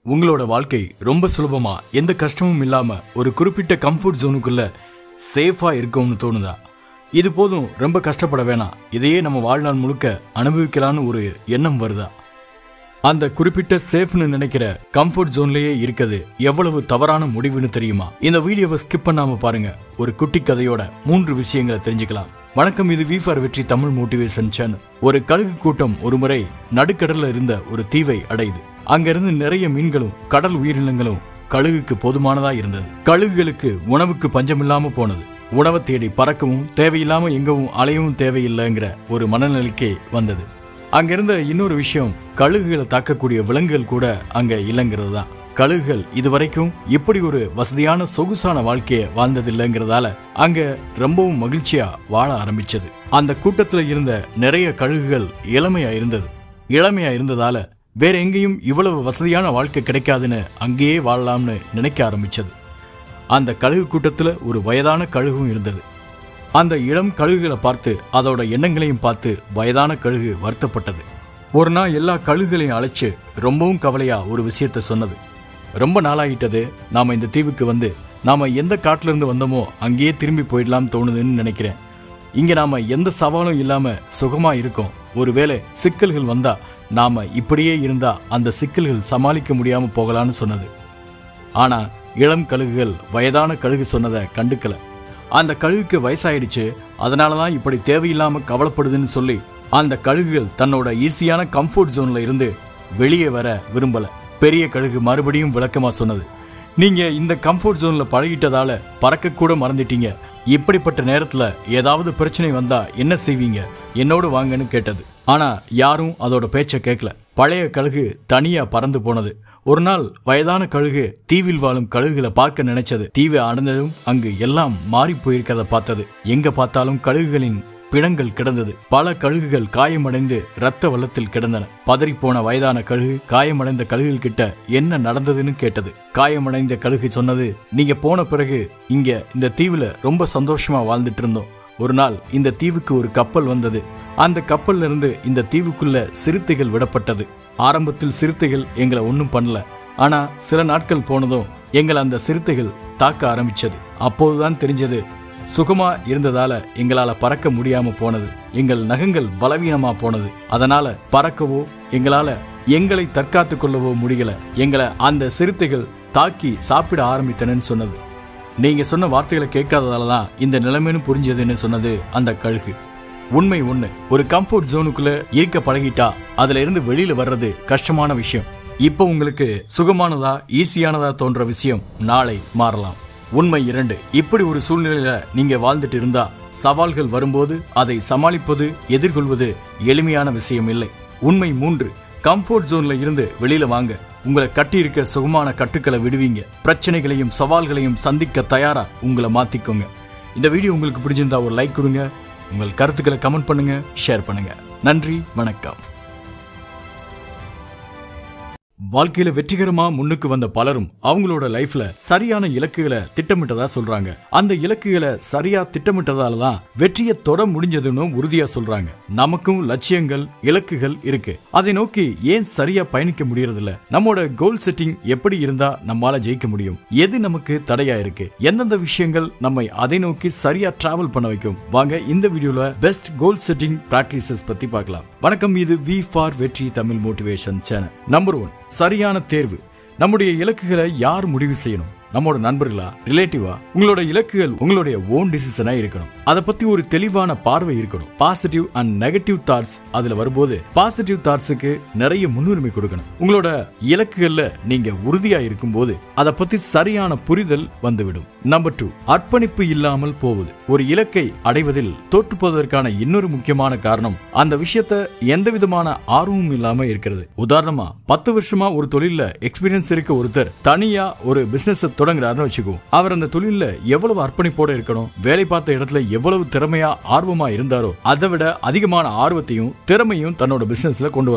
உங்களோட வாழ்க்கை ரொம்ப சுலபமா எந்த கஷ்டமும் இல்லாம ஒரு குறிப்பிட்ட கம்ஃபர்ட் ஜோனுக்குள்ள சேஃபா இருக்கும்னு தோணுதா இது போதும் ரொம்ப கஷ்டப்பட வேணாம் இதையே நம்ம வாழ்நாள் முழுக்க அனுபவிக்கலாம்னு ஒரு எண்ணம் வருதா அந்த குறிப்பிட்ட சேஃப்னு நினைக்கிற கம்ஃபர்ட் ஜோன்லயே இருக்குது எவ்வளவு தவறான முடிவுன்னு தெரியுமா இந்த வீடியோவை ஸ்கிப் பண்ணாம பாருங்க ஒரு குட்டி கதையோட மூன்று விஷயங்களை தெரிஞ்சுக்கலாம் வணக்கம் இது V for Vetri Tamil motivation channel ஒரு கழுகு கூட்டம் ஒரு முறை நடுக்கடல்ல இருந்த ஒரு தீவை அடையுது அங்கிருந்து நிறைய மீன்களும் கடல் உயிரினங்களும் கழுகுக்கு போதுமானதா இருந்தது கழுகுகளுக்கு உணவுக்கு பஞ்சமில்லாம போனது உணவை தேடி பறக்கவும் தேவையில்லாம எங்கவும் அலையவும் தேவையில்லைங்கிற ஒரு மனநிலைக்கே வந்தது அங்கிருந்த இன்னொரு விஷயம் கழுகுகளை தாக்கக்கூடிய விலங்குகள் கூட அங்க இல்லைங்கிறது தான் கழுகுகள் இதுவரைக்கும் இப்படி ஒரு வசதியான சொகுசான வாழ்க்கையை வாழ்ந்ததில்லைங்கிறதால அங்க ரொம்பவும் மகிழ்ச்சியா வாழ ஆரம்பிச்சது அந்த கூட்டத்துல இருந்த நிறைய கழுகுகள் இளமையா இருந்தது இளமையா இருந்ததால வேற எங்கேயும் இவ்வளவு வசதியான வாழ்க்கை கிடைக்காதுன்னு அங்கேயே வாழலாம்னு நினைக்க ஆரம்பிச்சது அந்த கழுகு கூட்டத்துல ஒரு வயதான கழுகும் இருந்தது அந்த இளம் கழுகுகளை பார்த்து அதோட எண்ணங்களையும் பார்த்து வயதான கழுகு வருத்தப்பட்டது ஒரு நாள் எல்லா கழுகுகளையும் அழைச்சு ரொம்பவும் கவலையா ஒரு விஷயத்த சொன்னது ரொம்ப நாளாகிட்டது நாம இந்த தீவுக்கு வந்து நாம எந்த காட்டுல இருந்து வந்தோமோ அங்கேயே திரும்பி போயிடலாம் தோணுதுன்னு நினைக்கிறேன் இங்க நாம எந்த சவாலும் இல்லாம சுகமா இருக்கோம் ஒருவேளை சிக்கல்கள் வந்தா நாம இப்படியே இருந்தா அந்த சிக்கல்கள் சமாளிக்க முடியாம போகலான்னு சொன்னது ஆனா இளம் கழுகுகள் வயதான கழுகு சொன்னதை கண்டுக்கல அந்த கழுகுக்கு வயசாயிடுச்சு அதனால தான் இப்படி தேவையில்லாம கவலைப்படுதுன்னு சொல்லி அந்த கழுகுகள் தன்னோட ஈஸியான கம்ஃபர்ட் ஜோன்ல இருந்து வெளியே வர விரும்பல பெரிய கழுகு மறுபடியும் விளக்கமா சொன்னது நீங்க இந்த கம்ஃபர்ட் ஜோன்ல பழகிட்டதால பறக்க கூட மறந்துட்டீங்க இப்படிப்பட்ட நேரத்துல ஏதாவது பிரச்சனை வந்தா என்ன செய்வீங்க என்னோடு வாங்கன்னு கேட்டது ஆனா யாரும் அதோட பேச்ச கேட்கல பழைய கழுகு தனியா பறந்து போனது ஒரு நாள் வயதான கழுகு தீவில் வாழும் கழுகுகளை பார்க்க நினைச்சது தீவை அடைந்ததும் அங்கு எல்லாம் மாறி போயிருக்கத பார்த்தது எங்க பார்த்தாலும் கழுகுகளின் பிணங்கள் கிடந்தது பல கழுகுகள் காயமடைந்து இரத்த வெள்ளத்தில் கிடந்தன பதறிப்போன வயதான கழுகு காயமடைந்த கழுகுகள் கிட்ட என்ன நடந்ததுன்னு கேட்டது காயமடைந்த கழுகு சொன்னது நீங்க போன பிறகு இங்க இந்த தீவுல ரொம்ப சந்தோஷமா வாழ்ந்துட்டு இருந்தோம் ஒரு நாள் இந்த தீவுக்கு ஒரு கப்பல் வந்தது அந்த கப்பல்ல இருந்து இந்த தீவுக்குள்ள சிறுத்தைகள் விடப்பட்டது ஆரம்பத்தில் சிறுத்தைகள் எங்களை ஒன்றும் பண்ணல ஆனா சில நாட்கள் போனதும் எங்களை அந்த சிறுத்தைகள் தாக்க ஆரம்பிச்சது அப்போதுதான் தெரிஞ்சது சுகமா இருந்ததால எங்களால பறக்க முடியாம போனது எங்கள் நகங்கள் பலவீனமா போனது அதனால பறக்கவோ எங்களால எங்களை தற்காத்து கொள்ளவோ முடியல எங்களை அந்த சிறுத்தைகள் தாக்கி சாப்பிட ஆரம்பித்தனன்னு சொன்னது நீங்க சொன்ன வார்த்தைகளை கேட்காததால தான் இந்த நிலைமைன்னு புரிஞ்சதுன்னு சொன்னது அந்த கழுகு உண்மை ஒண்ணு ஒரு கம்ஃபர்ட் ஜோனுக்குள்ள இருக்க பழகிட்டா அதுல இருந்து வெளியில வர்றது கஷ்டமான விஷயம் இப்போ உங்களுக்கு சுகமானதா ஈஸியானதா தோன்ற விஷயம் நாளை மாறலாம் உண்மை இரண்டு இப்படி ஒரு சூழ்நிலையில நீங்க வாழ்ந்துட்டு இருந்தா சவால்கள் வரும்போது அதை சமாளிப்பது எதிர்கொள்வது எளிமையான விஷயம் இல்லை உண்மை மூன்று கம்ஃபர்ட் ஜோன்ல இருந்து வெளியில வாங்க உங்களை கட்டி இருக்க சுகமான கட்டுக்களை விடுவீங்க பிரச்சனைகளையும் சவால்களையும் சந்திக்க தயாரா உங்களை மாத்திக்கோங்க இந்த வீடியோ உங்களுக்கு பிடிச்சிருந்தா ஒரு லைக் கொடுங்க உங்கள் கருத்துக்களை கமெண்ட் பண்ணுங்க ஷேர் பண்ணுங்க நன்றி வணக்கம் வாழ்க்கையில வெற்றிகரமா முன்னுக்கு வந்த பலரும் அவங்களோட லைஃப்ல சரியான இலக்குகளை திட்டமிட்டதா சொல்றாங்க அந்த இலக்குகளை சரியா திட்டமிட்டதால தான் வெற்றியை தொட முடிஞ்சதுன்னு உறுதியா சொல்றாங்க நமக்கும் லட்சியங்கள் இலக்குகள் இருக்கு அதை நோக்கி ஏன் சரியா பயணிக்க முடியறதில்ல நம்மோட கோல் செட்டிங் எப்படி இருந்தா நம்மால ஜெயிக்க முடியும் எது நமக்கு தடையா இருக்கு எந்தெந்த விஷயங்கள் நம்மை அதை நோக்கி சரியா டிராவல் பண்ண வைக்கும் வாங்க இந்த வீடியோல பெஸ்ட் கோல் செட்டிங் பிராக்டிசஸ் பத்தி பார்க்கலாம் வணக்கம் இது V for Vetri Tamil motivation channel number one சரியான தேர்வு நம்முடைய இலக்குகளை யார் முடிவு செய்யணும் நம்மோட நண்பர்களா ரிலேட்டிவா உங்களோட இலக்குகள் உங்களுடைய ஓன் டிசிஷனா இருக்கணும் அதை பத்தி ஒரு தெளிவான பார்வை இருக்கணும் பாசிட்டிவ் அண்ட் நெகட்டிவ் தாட்ஸ் அதுல வரும்போது பாசிட்டிவ் தாட்ஸுக்கு நிறைய முன்னுரிமை கொடுக்கணும் உங்களோட இலக்குகள்ல நீங்க உறுதியா இருக்கும்போது அதை பத்தி சரியான புரிதல் வந்துவிடும் நம்பர் டூ அர்ப்பணிப்பு இல்லாமல் போவது ஒரு இலக்கை அடைவதில் தோற்று போவதற்கான இன்னொரு முக்கியமான காரணம் அந்த விஷயத்த எந்த விதமான ஆர்வமும் இல்லாம இருக்கிறது உதாரணமா பத்து வருஷமா ஒரு தொழில்ல எக்ஸ்பீரியன்ஸ் இருக்க ஒருத்தர் தனியா ஒரு பிசினஸ் தொடங்குறாருன்னு வச்சுக்கோ அவர் அந்த தொழில்ல எவ்வளவு அர்ப்பணிப்போட இருக்கணும் வேலை பார்த்த இடத்துல எவ்வளவு திறமையா ஆர்வமா இருந்தாரோ அதை விட அதிகமான ஆர்வத்தையும் திறமையும் தன்னோட பிசினஸ்ல கொண்டு வரணும்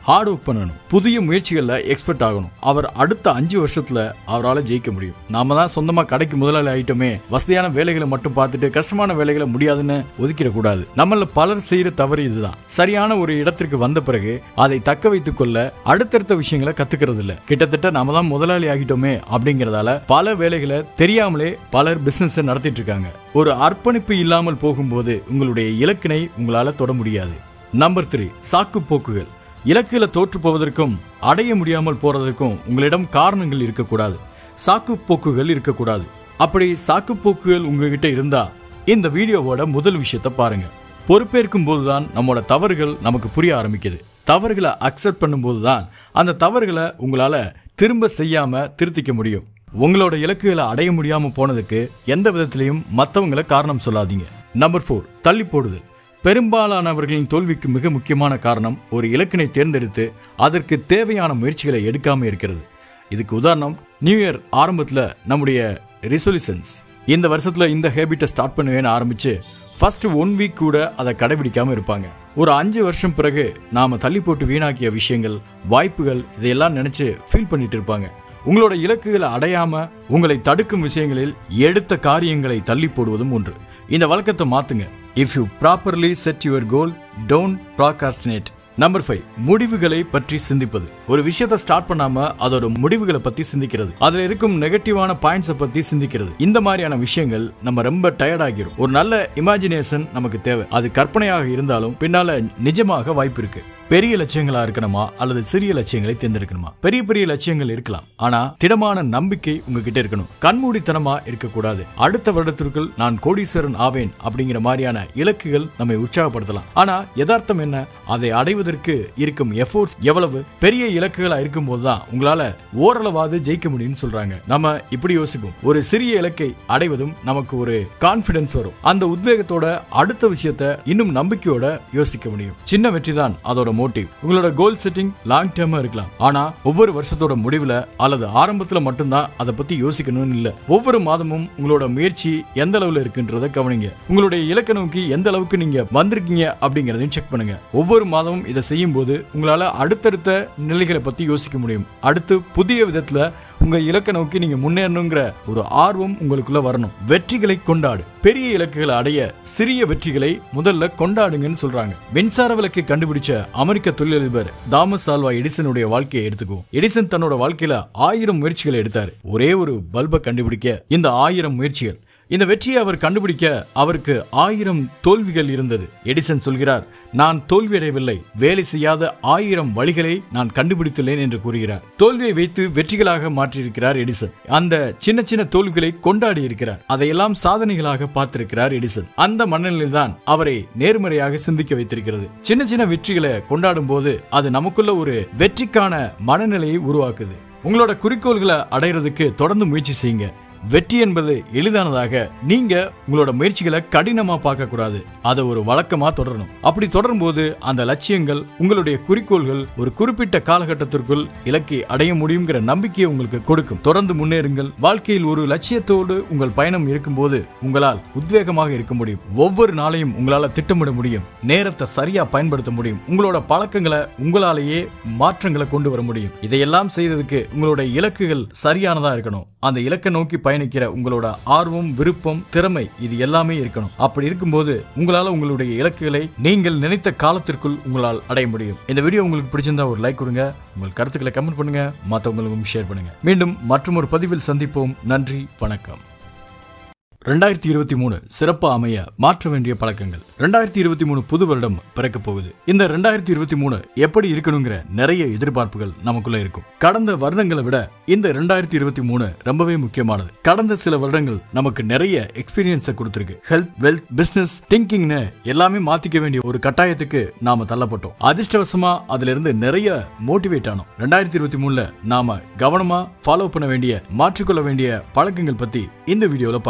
ஹார்ட் ஒர்க் பண்ணணும் புதிய முயற்சிகள்ல எக்ஸ்பர்ட் ஆகணும் அவர் அடுத்த அஞ்சு வருஷத்துல அவரால் ஜெயிக்க முடியும் நாம தான் சொந்தமா கடைக்கு முதலாளி ஆயிட்டோமே வசதியான வேலைகளை மட்டும் பார்த்துட்டு கஷ்டமான வேலைகளை முடியாதுன்னு ஒதுக்கிட கூடாது நம்மள பலர் செய்யற தவறு இதுதான் சரியான ஒரு இடத்திற்கு வந்த பிறகு அதை தக்க வைத்துக் கொள்ள அடுத்தடுத்த விஷயங்களை கத்துக்கிறது இல்ல கிட்டத்தட்ட நாம தான் முதலாளி ஆகிட்டோமே அப்படிங்கறதால பல வேலைகளை தெரியாமலே பலர் பிசினஸ் நடத்திட்டு இருக்காங்க ஒரு அர்ப்பணிப்பு இல்லாமல் போகும்போது உங்களுடைய இலக்கினை உங்களால தொட முடியாது நம்பர் த்ரீ சாக்கு போக்குகள் இலக்குல தோற்று போவதற்கும் அடைய முடியாமல் போறதற்கும் உங்களிடம் காரணங்கள் இருக்கக்கூடாது சாக்கு போக்குகள் இருக்கக்கூடாது அப்படி சாக்கு போக்குகள் உங்ககிட்ட இருந்தா இந்த வீடியோவோட முதல் விஷயத்தை பாருங்க பொறுப்பேற்கும் போதுதான் நம்மளோட தவறுகள் நமக்கு புரிய ஆரம்பிக்குது தவறுகளை அக்செப்ட் பண்ணும்போது தான் அந்த தவறுகளை உங்களால திரும்ப செய்யாம திருத்திக்க முடியும் உங்களோட இலக்குகளை அடைய முடியாம போனதுக்கு எந்த விதத்திலையும் மற்றவங்களை காரணம் சொல்லாதீங்க நம்பர் ஃபோர் தள்ளி போடுதல் பெரும்பாலானவர்களின் தோல்விக்கு மிக முக்கியமான காரணம் ஒரு இலக்கினை தேர்ந்தெடுத்து அதற்கு தேவையான முயற்சிகளை எடுக்காம இருக்கிறது இதுக்கு உதாரணம் நியூ இயர் ஆரம்பத்தில் நம்முடைய ரிசொல்யூஷன்ஸ் இந்த வருஷத்துல இந்த ஹேபிட்டை ஸ்டார்ட் பண்ணுவேன்னு ஆரம்பிச்சு ஃபர்ஸ்ட் ஒன் வீக் கூட அதை கடைபிடிக்காம இருப்பாங்க ஒரு அஞ்சு வருஷம் பிறகு நாம தள்ளி போட்டு வீணாக்கிய விஷயங்கள் வாய்ப்புகள் இதையெல்லாம் நினைச்சு ஃபீல் பண்ணிட்டு இருப்பாங்க உங்களோட இலக்குகளை அடையாம உங்களை தடுக்கும் விஷயங்களில் எடுத்த காரியங்களை தள்ளி போடுவதும் ஒன்று இந்த வழக்கத்தை மாத்துங்க if you properly set your goal don't procrastinate number five முடிவுகளை பற்றி சிந்திப்பது ஒரு விஷயத்தை ஸ்டார்ட் பண்ணாம அதோட முடிவுகளை பத்தி சிந்திக்கிறது அதுல இருக்கும் நெகட்டிவான பாயிண்ட்ஸை பத்தி சிந்திக்கிறது இந்த மாதிரியான விஷயங்கள் நம்ம ரொம்ப டயர்ட் ஆகிரும் ஒரு நல்ல இமேஜினேஷன் நமக்கு தேவை அது கற்பனையாக இருந்தாலும் பின்னால நிஜமாக வாய்ப்பு இருக்கு பெரிய லட்சியங்களா இருக்கணுமா அல்லது சிறிய லட்சியங்களை தேர்ந்தெடுக்கணுமா பெரிய பெரிய லட்சியங்கள் இருக்கலாம் ஆனா திடமான நம்பிக்கை உங்ககிட்ட இருக்கணும் கண்மூடித்தனமா இருக்கக்கூடாது அடுத்த வருடத்திற்குள் நான் கோடீஸ்வரன் ஆவேன் அப்படிங்கிற மாதிரியான இலக்குகள் நம்மை உற்சாகப்படுத்தலாம் ஆனா யதார்த்தம் என்ன அதை அடைவதற்கு இருக்கும் எஃபோர்ட்ஸ் எவ்வளவு பெரிய இலக்குகளா இருக்கும் போதுதான் உங்களால ஓரளவாவது ஜெயிக்க முடியும்னு சொல்றாங்க நம்ம இப்படி யோசிப்போம் ஒரு சிறிய இலக்கை அடைவதும் நமக்கு ஒரு கான்பிடன்ஸ் வரும் அந்த உத்வேகத்தோட அடுத்த விஷயத்த இன்னும் நம்பிக்கையோட யோசிக்க முடியும் சின்ன வெற்றி தான் அதோட மோட்டிவ் உங்களோட கோல் செட்டிங் லாங் டேர்மா இருக்கலாம் ஆனா ஒவ்வொரு வருஷத்தோட முடிவுல அல்லது ஆரம்பத்துல மட்டும்தான் அதை பத்தி யோசிக்கணும்னு இல்ல ஒவ்வொரு மாதமும் உங்களோட முயற்சி எந்த அளவுல இருக்குன்றத கவனிங்க உங்களுடைய இலக்க நோக்கி எந்த அளவுக்கு நீங்க வந்திருக்கீங்க அப்படிங்கறதையும் செக் பண்ணுங்க ஒவ்வொரு மாதமும் இதை செய்யும் போது உங்களால அடுத்தடுத்த நிலைகளை பத்தி யோசிக்க முடியும் அடுத்து புதிய விதத்துல உங்க இலக்க நோக்கி நீங்க முன்னேறணுங்கிற ஒரு ஆர்வம் உங்களுக்குள்ள வரணும் வெற்றிகளை கொண்டாடு பெரிய இலக்குகளை அடைய சிறிய வெற்றிகளை முதல்ல கொண்டாடுங்கன்னு சொல்றாங்க மின்சார விளக்கை கண்டுபிடிச்ச அமெரிக்க தொழிலதிபர் தாமஸ் ஆல்வா எடிசனுடைய வாழ்க்கையை எடுத்துக்குவோம் எடிசன் தன்னோட வாழ்க்கையில ஆயிரம் முயற்சிகளை எடுத்தாரு ஒரே ஒரு பல்பை கண்டுபிடிக்க இந்த ஆயிரம் முயற்சிகள் இந்த வெற்றியை அவர் கண்டுபிடிக்க அவருக்கு ஆயிரம் தோல்விகள் இருந்தது எடிசன் சொல்கிறார் நான் தோல்வியடையவில்லை வேலை செய்யாத ஆயிரம் வழிகளை நான் கண்டுபிடித்துள்ளேன் என்று கூறுகிறார் தோல்வியை வைத்து வெற்றிகளாக மாற்றியிருக்கிறார் எடிசன் அந்த சின்ன சின்ன தோல்விகளை கொண்டாடி இருக்கிறார் அதையெல்லாம் சாதனைகளாக பார்த்திருக்கிறார் எடிசன் அந்த மனநிலையில் தான் அவரை நேர்மறையாக சிந்திக்க வைத்திருக்கிறது சின்ன சின்ன வெற்றிகளை கொண்டாடும் போது அது நமக்குள்ள ஒரு வெற்றிக்கான மனநிலையை உருவாக்குது உங்களோட குறிக்கோள்களை அடையிறதுக்கு தொடர்ந்து முயற்சி செய்யுங்க வெற்றி என்பது எளிதானதாக நீங்க உங்களோட முயற்சிகளை கடினமா பார்க்க கூடாது அதை ஒரு வழக்கமா தொடரணும் அப்படி தொடரும் போது அந்த லட்சியங்கள் உங்களுடைய குறிக்கோள்கள் ஒரு குறிப்பிட்ட காலகட்டத்திற்குள் இலக்கை அடைய முடியுங்கிற நம்பிக்கையை உங்களுக்கு கொடுக்கும் தொடர்ந்து முன்னேறுங்கள் வாழ்க்கையில் ஒரு லட்சியத்தோடு உங்கள் பயணம் இருக்கும்போது உங்களால் உத்வேகமாக இருக்க முடியும் ஒவ்வொரு நாளையும் உங்களால திட்டமிட முடியும் நேரத்தை சரியா பயன்படுத்த முடியும் உங்களோட பழக்கங்களை உங்களாலேயே மாற்றங்களை கொண்டு வர முடியும் இதையெல்லாம் செய்ததுக்கு உங்களோட இலக்குகள் சரியானதா இருக்கணும் அந்த இலக்கை நோக்கி பயணிக்கிற உங்களோட ஆர்வம் விருப்பம் திறமை இது எல்லாமே இருக்கணும் அப்படி இருக்கும்போது உங்களால உங்களுடைய இலக்குகளை நீங்கள் நினைத்த காலத்திற்குள் உங்களால் அடைய முடியும் இந்த வீடியோ உங்களுக்கு பிடிச்சிருந்தா ஒரு லைக் கொடுங்க உங்கள் கருத்துக்களை கமெண்ட் பண்ணுங்க மற்றவங்களுக்கும் ஷேர் பண்ணுங்க மீண்டும் மற்றும் ஒரு பதிவில் சந்திப்போம் நன்றி வணக்கம் ரெண்டாயிரத்தி இருபத்தி மூணு சிறப்பா அமைய மாற்ற வேண்டிய பழக்கங்கள் ரெண்டாயிரத்தி இருபத்தி மூணு புது வருடம் பிறக்க போகுது இந்த ரெண்டாயிரத்தி இருபத்தி மூணு எப்படி இருக்கணுங்கிற நிறைய எதிர்பார்ப்புகள் நமக்குள்ள இருக்கும் கடந்த வருடங்களை விட இந்த ரெண்டாயிரத்தி இருபத்தி மூணு ரொம்பவே முக்கியமானது கடந்த சில வருடங்கள் நமக்கு நிறைய எக்ஸ்பீரியன்ஸை கொடுத்திருக்கு ஹெல்த் வெல்த் பிசினஸ் திங்கிங்னு எல்லாமே மாத்திக்க வேண்டிய ஒரு கட்டாயத்துக்கு நாம தள்ளப்பட்டோம் அதிர்ஷ்டவசமா அதுல இருந்து நிறைய மோட்டிவேட் ஆனோம் ரெண்டாயிரத்தி இருபத்தி மூணுல நாம கவனமா ஃபாலோ பண்ண வேண்டிய மாற்றிக்கொள்ள வேண்டிய பழக்கங்கள் பத்தி இந்த வீடியோல பார்க்கலாம்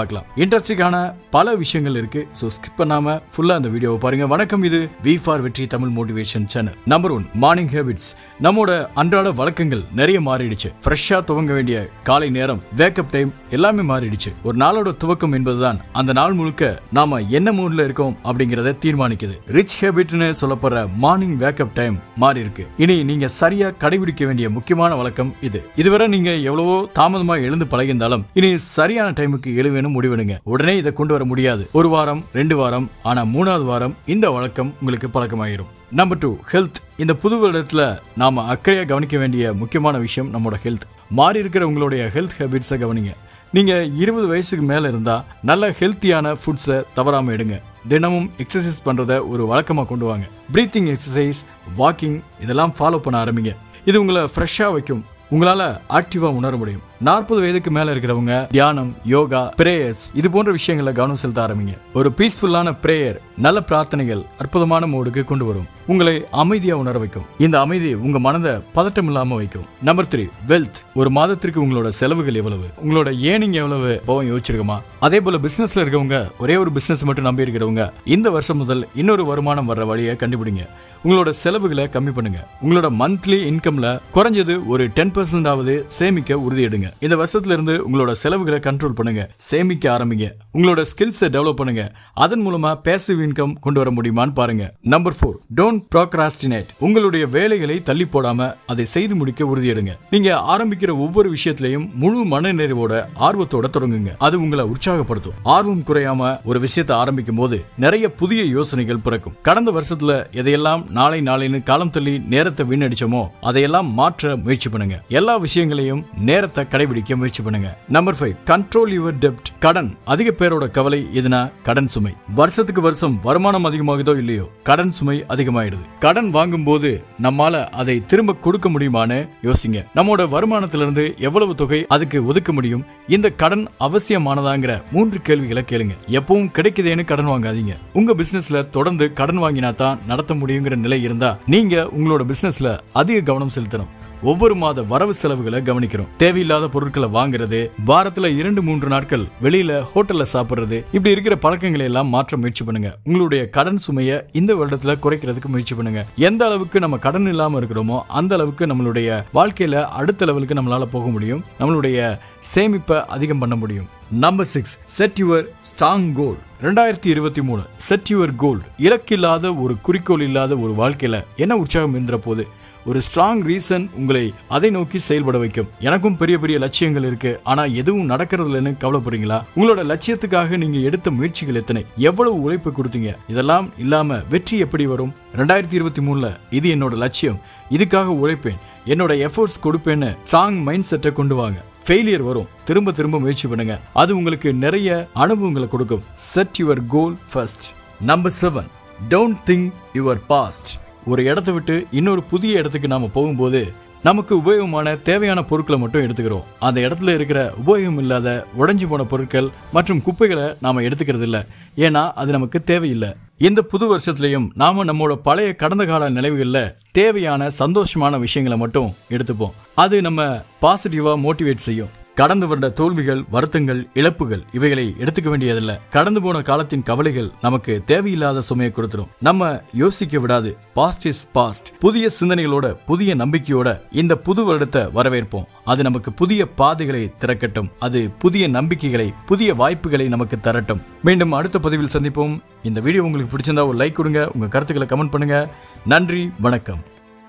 இன்ட்ரெஸ்டிங்கான பல விஷயங்கள் இருக்கு ஸோ ஸ்கிப் பண்ணாம ஃபுல்லா அந்த வீடியோவை பாருங்க வணக்கம் இது V for Vetri Tamil motivation channel number one morning habits நம்மோட அன்றாட வழக்கங்கள் நிறைய மாறிடுச்சு ஃப்ரெஷ்ஷா துவங்க வேண்டிய காலை நேரம் வேக்கப் டைம் எல்லாமே மாறிடுச்சு ஒரு நாளோட துவக்கம் என்பதுதான் அந்த நாள் முழுக்க நாம என்ன மூட்ல இருக்கோம் அப்படிங்கறத தீர்மானிக்குது ரிச் ஹேபிட்னு சொல்லப்படுற மார்னிங் வேக்கப் டைம் மாறி இருக்கு இனி நீங்க சரியா கடைபிடிக்க வேண்டிய முக்கியமான வழக்கம் இது இதுவரை நீங்க எவ்வளவோ தாமதமா எழுந்து பழகியிருந்தாலும் இனி சரியான டைமுக்கு எழுவேணும் முடிவெடுங்க உடனே இதை கொண்டு வர முடியாது ஒரு வாரம் ரெண்டு வாரம் ஆனா மூணாவது வாரம் இந்த வழக்கம் உங்களுக்கு பழக்கமாயிரும் நம்பர் டூ ஹெல்த் இந்த புது வருடத்துல நாம அக்கறையா கவனிக்க வேண்டிய முக்கியமான விஷயம் நம்மளோட ஹெல்த் மாறி இருக்கிற உங்களுடைய ஹெல்த் ஹேபிட்ஸை கவனிங்க நீங்க இருபது வயசுக்கு மேல இருந்தா நல்ல ஹெல்த்தியான ஃபுட்ஸை தவறாம எடுங்க தினமும் எக்ஸசைஸ் பண்றத ஒரு வழக்கமா கொண்டு வாங்க பிரீத்திங் எக்ஸசைஸ் வாக்கிங் இதெல்லாம் ஃபாலோ பண்ண ஆரம்பிங்க இது உங்களை ஃப்ரெஷ்ஷா வைக்கும் உங்களால ஆக்டிவா உணர முடியும் நாற்பது வயதுக்கு மேல இருக்கிறவங்க தியானம் யோகா பிரேயர்ஸ் இது போன்ற விஷயங்களை கவனம் செலுத்த ஆரம்பிங்க ஒரு பீஸ்ஃபுல்லான பிரேயர் நல்ல பிரார்த்தனைகள் அற்புதமான மூடுக்கு கொண்டு வரும் உங்களை அமைதியா உணர வைக்கும் இந்த அமைதி உங்க மனதை பதட்டம் இல்லாம வைக்கும் நம்பர் த்ரீ வெல்த் ஒரு மாதத்திற்கு உங்களோட செலவுகள் எவ்வளவு உங்களோட ஏனிங் எவ்வளவு போவோம் யோசிச்சிருக்கமா அதே போல பிசினஸ்ல இருக்கவங்க ஒரே ஒரு பிசினஸ் மட்டும் நம்பி இருக்கிறவங்க இந்த வருஷம் முதல் இன்னொரு வருமானம் வர்ற வழியை கண்டுபிடிங்க உங்களோட செலவுகளை கம்மி பண்ணுங்க உங்களோட மந்த்லி இன்கம்ல குறைஞ்சது ஒரு டென் பர்சன்டாவது சேமிக்க உறுதி எடுங்க இந்த வருஷத்துல இருந்து உங்களோட செலவுகளை கண்ட்ரோல் பண்ணுங்க சேமிக்க ஆரம்பிங்க உங்களோட ஸ்கில்ஸை டெவலப் பண்ணுங்க அதன் மூலமா பேசிவ் இன்கம் கொண்டு வர முடியுமான்னு பாருங்க நம்பர் ஃபோர் டோன்ட் ப்ரோக்ராஸ்டினேட் உங்களுடைய வேலைகளை தள்ளி போடாம அதை செய்து முடிக்க உறுதி எடுங்க நீங்க ஆரம்பிக்கிற ஒவ்வொரு விஷயத்திலையும் முழு மன நிறைவோட ஆர்வத்தோட தொடங்குங்க அது உங்களை உற்சாகப்படுத்தும் ஆர்வம் குறையாம ஒரு விஷயத்தை ஆரம்பிக்கும் போது நிறைய புதிய யோசனைகள் பிறக்கும் கடந்த வருஷத்துல எதையெல்லாம் நாளை நாளைன்னு காலம் தள்ளி நேரத்தை வீணடிச்சோமோ அதையெல்லாம் மாற்ற முயற்சி பண்ணுங்க எல்லா விஷயங்களையும் நேரத்தை கடைபிடிக்க முயற்சி பண்ணுங்க நம்பர் ஃபைவ் கண்ட்ரோல் யுவர் டெப்ட் கடன் அதிக பேரோட கவலை எதுனா கடன் சுமை வருஷத்துக்கு வருஷம் வருமானம் அதிகமாகுதோ இல்லையோ கடன் சுமை அதிகமாயிடுது கடன் வாங்கும் போது நம்மால அதை திரும்ப கொடுக்க முடியுமான்னு யோசிங்க நம்மோட வருமானத்திலிருந்து எவ்வளவு தொகை அதுக்கு ஒதுக்க முடியும் இந்த கடன் அவசியமானதாங்கிற மூன்று கேள்விகளை கேளுங்க எப்பவும் கிடைக்குதேன்னு கடன் வாங்காதீங்க உங்க பிசினஸ்ல தொடர்ந்து கடன் வாங்கினா தான் நடத்த முடியுங்கிற நிலை இருந்தா நீங்க உங்களோட பிசினஸ்ல அதிக கவனம் செலுத்தணும் ஒவ்வொரு மாத வரவு செலவுகளை கவனிக்கிறோம் தேவையில்லாத பொருட்களை வாங்குறது வாரத்துல இரண்டு மூன்று நாட்கள் வெளியில ஹோட்டல்ல சாப்பிடுறது இப்படி இருக்கிற பழக்கங்களை எல்லாம் மாற்ற முயற்சி பண்ணுங்க உங்களுடைய கடன் சுமையை இந்த வருடத்துல குறைக்கிறதுக்கு முயற்சி பண்ணுங்க எந்த அளவுக்கு நம்ம கடன் இல்லாம இருக்கிறோமோ அந்த அளவுக்கு நம்மளுடைய வாழ்க்கையில அடுத்த லெவலுக்கு நம்மளால போக முடியும் நம்மளுடைய சேமிப்பை அதிகம் பண்ண முடியும் number six set your strong goal ரெண்டாயிரத்தி இருபத்தி மூணு செட் யுவர் கோல் இலக்கில்லாத ஒரு குறிக்கோள் இல்லாத ஒரு வாழ்க்கையில என்ன உற்சாகம் இருந்த போது ஒரு ஸ்ட்ராங் ரீசன் உங்களை அதை நோக்கி செயல்பட வைக்கும் எனக்கும் பெரிய பெரிய லட்சியங்கள் இருக்கு ஆனா எதுவும் நடக்கிறது இல்லைன்னு கவலைப்படுறீங்களா உங்களோட லட்சியத்துக்காக நீங்க எடுத்த முயற்சிகள் எத்தனை எவ்வளவு உழைப்பு கொடுத்தீங்க இதெல்லாம் இல்லாம வெற்றி எப்படி வரும் ரெண்டாயிரத்தி இருபத்தி மூணுல இது என்னோட லட்சியம் இதுக்காக உழைப்பேன் என்னோட எஃபோர்ட்ஸ் கொடுப்பேன்னு ஸ்ட்ராங் மைண்ட் செட்டை கொண்டு வாங்க ஃபெயிலியர் வரும் திரும்ப திரும்ப முயற்சி பண்ணுங்க அது உங்களுக்கு நிறைய அனுபவங்களை கொடுக்கும் set your goal first number seven don't think your past ஒரு இடத்தை விட்டு இன்னொரு புதிய இடத்துக்கு நாம போகும்போது நமக்கு உபயோகமான தேவையான பொருட்களை மட்டும் எடுத்துக்கிறோம் அந்த இடத்துல இருக்கிற உபயோகம் இல்லாத உடைஞ்சு போன பொருட்கள் மற்றும் குப்பைகளை நாம எடுத்துக்கிறது இல்ல ஏன்னா அது நமக்கு தேவையில்லை இந்த புது வருஷத்துலயும் நாம நம்மளோட பழைய கடந்த கால நினைவுகள்ல தேவையான சந்தோஷமான விஷயங்களை மட்டும் எடுத்துப்போம் அது நம்ம பாசிட்டிவா மோட்டிவேட் செய்யும் கடந்து வந்த தோல்விகள் வருத்தங்கள் இழப்புகள் இவைகளை எடுத்துக்க வேண்டியதில்ல கடந்து போன காலத்தின் கவலைகள் நமக்கு தேவையில்லாத சுமையை கொடுத்துரும் நம்ம யோசிக்க விடாது பாஸ்ட் இஸ் பாஸ்ட் புதிய சிந்தனைகளோட புதிய நம்பிக்கையோட இந்த புது வருடத்தை வரவேற்போம் அது நமக்கு புதிய பாதைகளை திறக்கட்டும் அது புதிய நம்பிக்கைகளை புதிய வாய்ப்புகளை நமக்கு தரட்டும் மீண்டும் அடுத்த பதிவில் சந்திப்போம் இந்த வீடியோ உங்களுக்கு பிடிச்சிருந்தா ஒரு லைக் கொடுங்க உங்க கருத்துக்களை கமெண்ட் பண்ணுங்க நன்றி வணக்கம்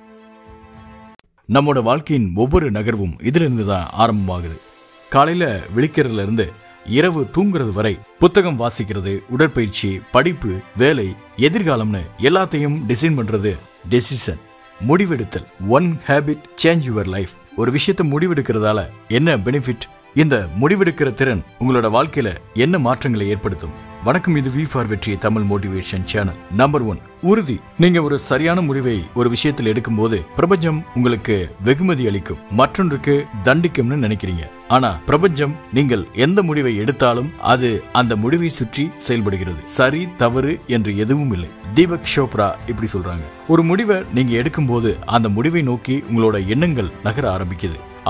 நம்மோட வாழ்க்கையின் ஒவ்வொரு நகர்வும் இதிலிருந்து தான் ஆரம்பமாகுது காலையில விழிக்கிறதுல இருந்து இரவு தூங்குறது வரை புத்தகம் வாசிக்கிறது உடற்பயிற்சி படிப்பு வேலை எதிர்காலம்னு எல்லாத்தையும் டிசைன் பண்றது டெசிஷன் முடிவெடுத்தல் one habit change your life ஒரு விஷயத்தை முடிவெடுக்கிறதால என்ன பெனிஃபிட் இந்த முடிவெடுக்கிற திறன் உங்களோட வாழ்க்கையில என்ன மாற்றங்களை ஏற்படுத்தும் வணக்கம் இது V for Vetri Tamil motivation channel number one உறுதி நீங்க ஒரு சரியான முடிவை ஒரு விஷயத்தில் எடுக்கும்போது பிரபஞ்சம் உங்களுக்கு வெகுமதி அளிக்கும் மற்றொன்றுக்கு தண்டிக்கும்னு நினைக்கிறீங்க ஆனா பிரபஞ்சம் நீங்கள் எந்த முடிவை எடுத்தாலும் அது அந்த முடிவை சுற்றி செயல்படுகிறது சரி தவறு என்று எதுவும் இல்லை தீபக் சோப்ரா இப்படி சொல்றாங்க ஒரு முடிவை நீங்க எடுக்கும்போது அந்த முடிவை நோக்கி உங்களோட எண்ணங்கள் நகர ஆரம்பிக்குது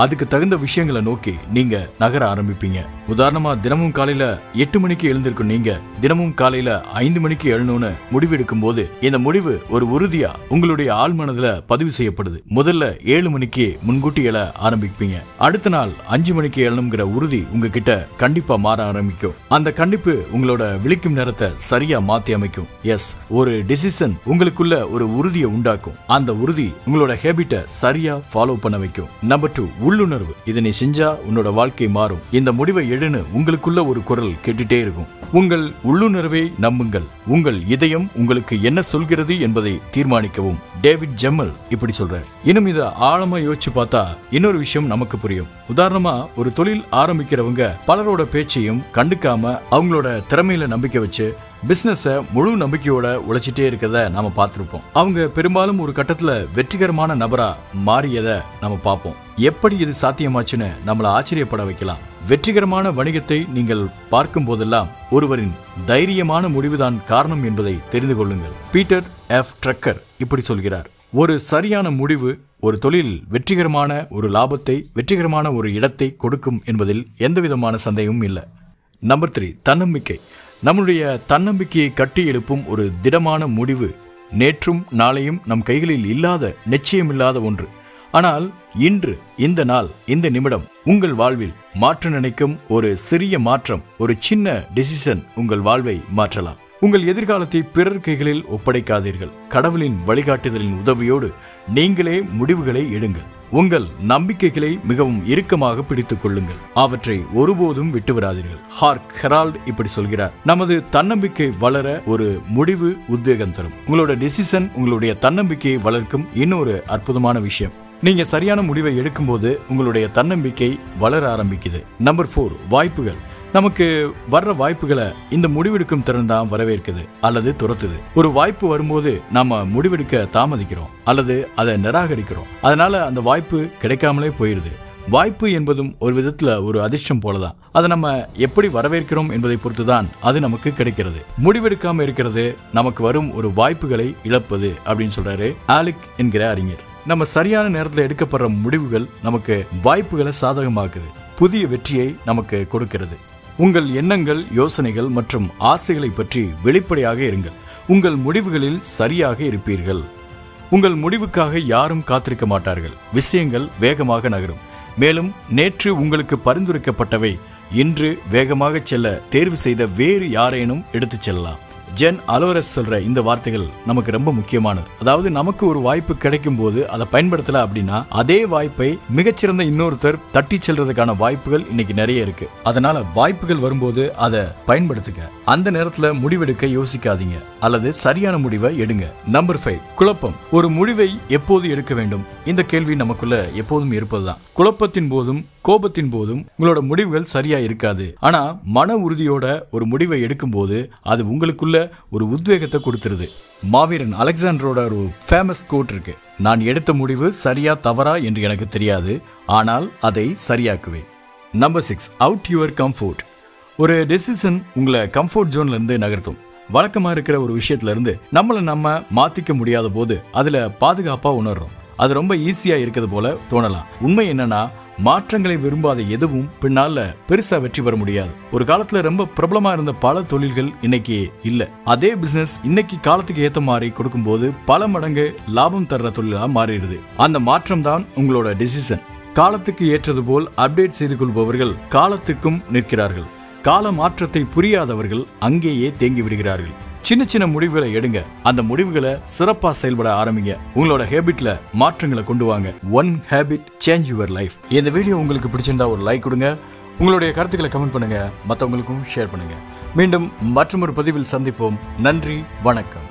அதுக்கு தகுந்த விஷயங்களை நோக்கி நீங்க நகர ஆரம்பிப்பீங்க உதாரணமா தினமும் காலையில எட்டு மணிக்கு எழுந்திருக்கும் நீங்க தினமும் காலையில ஐந்து மணிக்கு எழணும்னு முடிவு எடுக்கும் போது இந்த முடிவு ஒரு உறுதியா உங்களுடைய ஆழ் மனதுல பதிவு செய்யப்படுது முதல்ல ஏழு மணிக்கு முன்கூட்டி எழ ஆரம்பிப்பீங்க அடுத்த நாள் அஞ்சு மணிக்கு எழணுங்கிற உறுதி உங்ககிட்ட கண்டிப்பா மாற ஆரம்பிக்கும் அந்த கண்டிப்பு உங்களோட விழிக்கும் நேரத்தை சரியா மாத்தி அமைக்கும் எஸ் ஒரு டிசிஷன் உங்களுக்குள்ள ஒரு உறுதியை உண்டாக்கும் அந்த உறுதி உங்களோட ஹேபிட்டை சரியா ஃபாலோ பண்ண வைக்கும் நம்பர் டூ உள்ளுணர்வு இதை நீ செஞ்சா உன்னோட வாழ்க்கை மாறும் இந்த முடிவை எடுன்னு உங்களுக்குள்ள ஒரு குரல் கேட்டுட்டே இருக்கும் உங்கள் உள்ளுணர்வை நம்புங்கள் உங்கள் இதயம் உங்களுக்கு என்ன சொல்கிறது என்பதை தீர்மானிக்கவும் டேவிட் ஜெம்மல் இப்படி சொல்றார் இன்னும் இதை ஆழமா யோசிச்சு பார்த்தா இன்னொரு விஷயம் நமக்கு புரியும் உதாரணமா ஒரு தொழில் ஆரம்பிக்கிறவங்க பலரோட பேச்சையும் கண்டுக்காம அவங்களோட திறமையில நம்பிக்கை வச்சு பிசினஸ முழு நம்பிக்கையோட உழைச்சிட்டே இருக்கிறத நாம பார்த்திருப்போம் அவங்க பெரும்பாலும் ஒரு கட்டத்துல வெற்றிகரமான நபரா மாறியதை நாம பார்ப்போம் எப்படி இது சாத்தியமாச்சுன்னு நம்மள ஆச்சரியப்பட வைக்கலாம் வெற்றிகரமான வணிகத்தை நீங்கள் பார்க்கும் போதெல்லாம் ஒருவரின் தைரியமான முடிவுதான் காரணம் என்பதை தெரிந்து கொள்ளுங்கள் பீட்டர் எஃப் ட்ரக்கர் இப்படி சொல்கிறார் ஒரு சரியான முடிவு ஒரு தொழில் வெற்றிகரமான ஒரு லாபத்தை வெற்றிகரமான ஒரு இடத்தை கொடுக்கும் என்பதில் எந்தவிதமான சந்தேகமும் இல்லை நம்பர் த்ரீ தன்னம்பிக்கை நம்முடைய தன்னம்பிக்கையை கட்டி எழுப்பும் ஒரு திடமான முடிவு நேற்றும் நாளையும் நம் கைகளில் இல்லாத நிச்சயமில்லாத ஒன்று ஆனால் இன்று இந்த நாள் இந்த நிமிடம் உங்கள் வாழ்வில் மாற்ற நினைக்கும் ஒரு சிறிய மாற்றம் ஒரு சின்ன டிசிஷன் உங்கள் வாழ்வை மாற்றலாம் உங்கள் எதிர்காலத்தை பிறர் கைகளில் ஒப்படைக்காதீர்கள் கடவுளின் வழிகாட்டுதலின் உதவியோடு நீங்களே முடிவுகளை எடுங்கள் உங்கள் நம்பிக்கைகளை மிகவும் இறுக்கமாக பிடித்துக் கொள்ளுங்கள் அவற்றை ஒருபோதும் விட்டு விடாதீர்கள் ஹார்க் ஹெரால்ட் இப்படி சொல்கிறார் நமது தன்னம்பிக்கை வளர ஒரு முடிவு உத்வேகம் தரும் உங்களோட டிசிஷன் உங்களுடைய தன்னம்பிக்கையை வளர்க்கும் இன்னொரு அற்புதமான விஷயம் நீங்க சரியான முடிவை எடுக்கும்போது உங்களுடைய தன்னம்பிக்கை வளர ஆரம்பிக்குது நம்பர் ஃபோர் வாய்ப்புகள் நமக்கு வர்ற வாய்ப்புகளை இந்த முடிவெடுக்கும் திறன் தான் வரவேற்குது அல்லது துரத்துது ஒரு வாய்ப்பு வரும்போது நாம முடிவெடுக்க தாமதிக்கிறோம் அல்லது அதை நிராகரிக்கிறோம் அதனால அந்த வாய்ப்பு கிடைக்காமலே போயிருது வாய்ப்பு என்பதும் ஒரு விதத்துல ஒரு அதிர்ஷ்டம் போலதான் அதை நம்ம எப்படி வரவேற்கிறோம் என்பதை பொறுத்து தான் அது நமக்கு கிடைக்கிறது முடிவெடுக்காம இருக்கிறது நமக்கு வரும் ஒரு வாய்ப்புகளை இழப்பது அப்படின்னு சொல்றாரு ஆலிக் என்கிற அறிஞர் நம்ம சரியான நேரத்தில் எடுக்கப்படுற முடிவுகள் நமக்கு வாய்ப்புகளை சாதகமாக்குது புதிய வெற்றியை நமக்கு கொடுக்கிறது உங்கள் எண்ணங்கள் யோசனைகள் மற்றும் ஆசைகளை பற்றி வெளிப்படையாக இருங்கள் உங்கள் முடிவுகளில் சரியாக இருப்பீர்கள் உங்கள் முடிவுக்காக யாரும் காத்திருக்க மாட்டார்கள் விஷயங்கள் வேகமாக நகரும் மேலும் நேற்று உங்களுக்கு பரிந்துரைக்கப்பட்டவை இன்று வேகமாக செல்ல தேர்வு செய்த வேறு யாரேனும் எடுத்துச் செல்லலாம் ஜென் அலோரஸ் சொல்ற இந்த வார்த்தைகள் நமக்கு ரொம்ப முக்கியமானது அதாவது நமக்கு ஒரு வாய்ப்பு கிடைக்கும் போது அதை பயன்படுத்தல அப்படின்னா அதே வாய்ப்பை மிகச்சிறந்த இன்னொருத்தர் தட்டி செல்றதுக்கான வாய்ப்புகள் இன்னைக்கு நிறைய இருக்கு அதனால வாய்ப்புகள் வரும்போது அதை பயன்படுத்துங்க அந்த நேரத்துல முடிவெடுக்க யோசிக்காதீங்க அல்லது சரியான முடிவை எடுங்க நம்பர் ஃபைவ் குழப்பம் ஒரு முடிவை எப்போது எடுக்க வேண்டும் இந்த கேள்வி நமக்குள்ள எப்போதும் இருப்பதுதான் குழப்பத்தின் போதும் கோபத்தின் போதும் உங்களோட முடிவுகள் சரியா இருக்காது ஆனா மன உறுதியோட ஒரு முடிவை எடுக்கும்போது அது உங்களுக்குள்ள ஒரு உத்வேகத்தை கொடுத்துருது மாவீரன் அலெக்சாண்டரோட ஒரு ஃபேமஸ் கோட் இருக்கு நான் எடுத்த முடிவு சரியா தவறா என்று எனக்கு தெரியாது ஆனால் அதை சரியாக்குவேன் number six out your comfort ஒரு டெசிஷன் உங்களை கம்ஃபோர்ட் ஜோன்ல இருந்து நகர்த்தும் வழக்கமா இருக்கிற ஒரு விஷயத்துல இருந்து நம்மளை நம்ம மாத்திக்க முடியாத போது அதுல பாதுகாப்பா உணர்றோம் அது ரொம்ப ஈஸியா இருக்கிறது போல தோணலாம் உண்மை என்னன்னா மாற்றங்களை விரும்பாத எதுவும் பின்னால பெருசா வெற்றி பெற முடியாது ஒரு காலத்துல ரொம்ப பிரபலமா இருந்த பல தொழில்கள் இன்னைக்கு இல்ல அதே பிசினஸ் இன்னைக்கு காலத்துக்கு ஏத்த மாதிரி கொடுக்கும்போது பல மடங்கு லாபம் தர்ற தொழிலா மாறிடுது அந்த மாற்றம் தான் உங்களோட டிசிஷன் காலத்துக்கு ஏற்றது போல் அப்டேட் செய்து கொள்பவர்கள் காலத்துக்கும் நிற்கிறார்கள் கால மாற்றத்தை புரியாதவர்கள் அங்கேயே தேங்கி விடுகிறார்கள் சின்ன சின்ன முடிவுகளை எடுங்க அந்த முடிவுகளை சிறப்பா செயல்பட ஆரம்பிங்க உங்களோட ஹேபிட்ல மாற்றங்களை கொண்டு வாங்க one habit change your life இந்த வீடியோ உங்களுக்கு பிடிச்சிருந்தா ஒரு லைக் கொடுங்க உங்களுடைய கருத்துக்களை கமெண்ட் பண்ணுங்க மற்றவங்களுக்கும் ஷேர் பண்ணுங்க மீண்டும் மற்றொரு பதிவில் சந்திப்போம் நன்றி வணக்கம்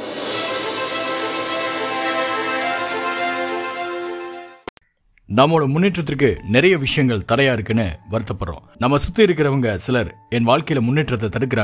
நம்மோட முன்னேற்றத்திற்கு நிறைய விஷயங்கள் தடையா இருக்குன்னு வருத்தப்படுறோம் நம்ம சுத்தி இருக்கிறவங்க சிலர் என் வாழ்க்கையில முன்னேற்றத்தை தடுக்கிறாங்க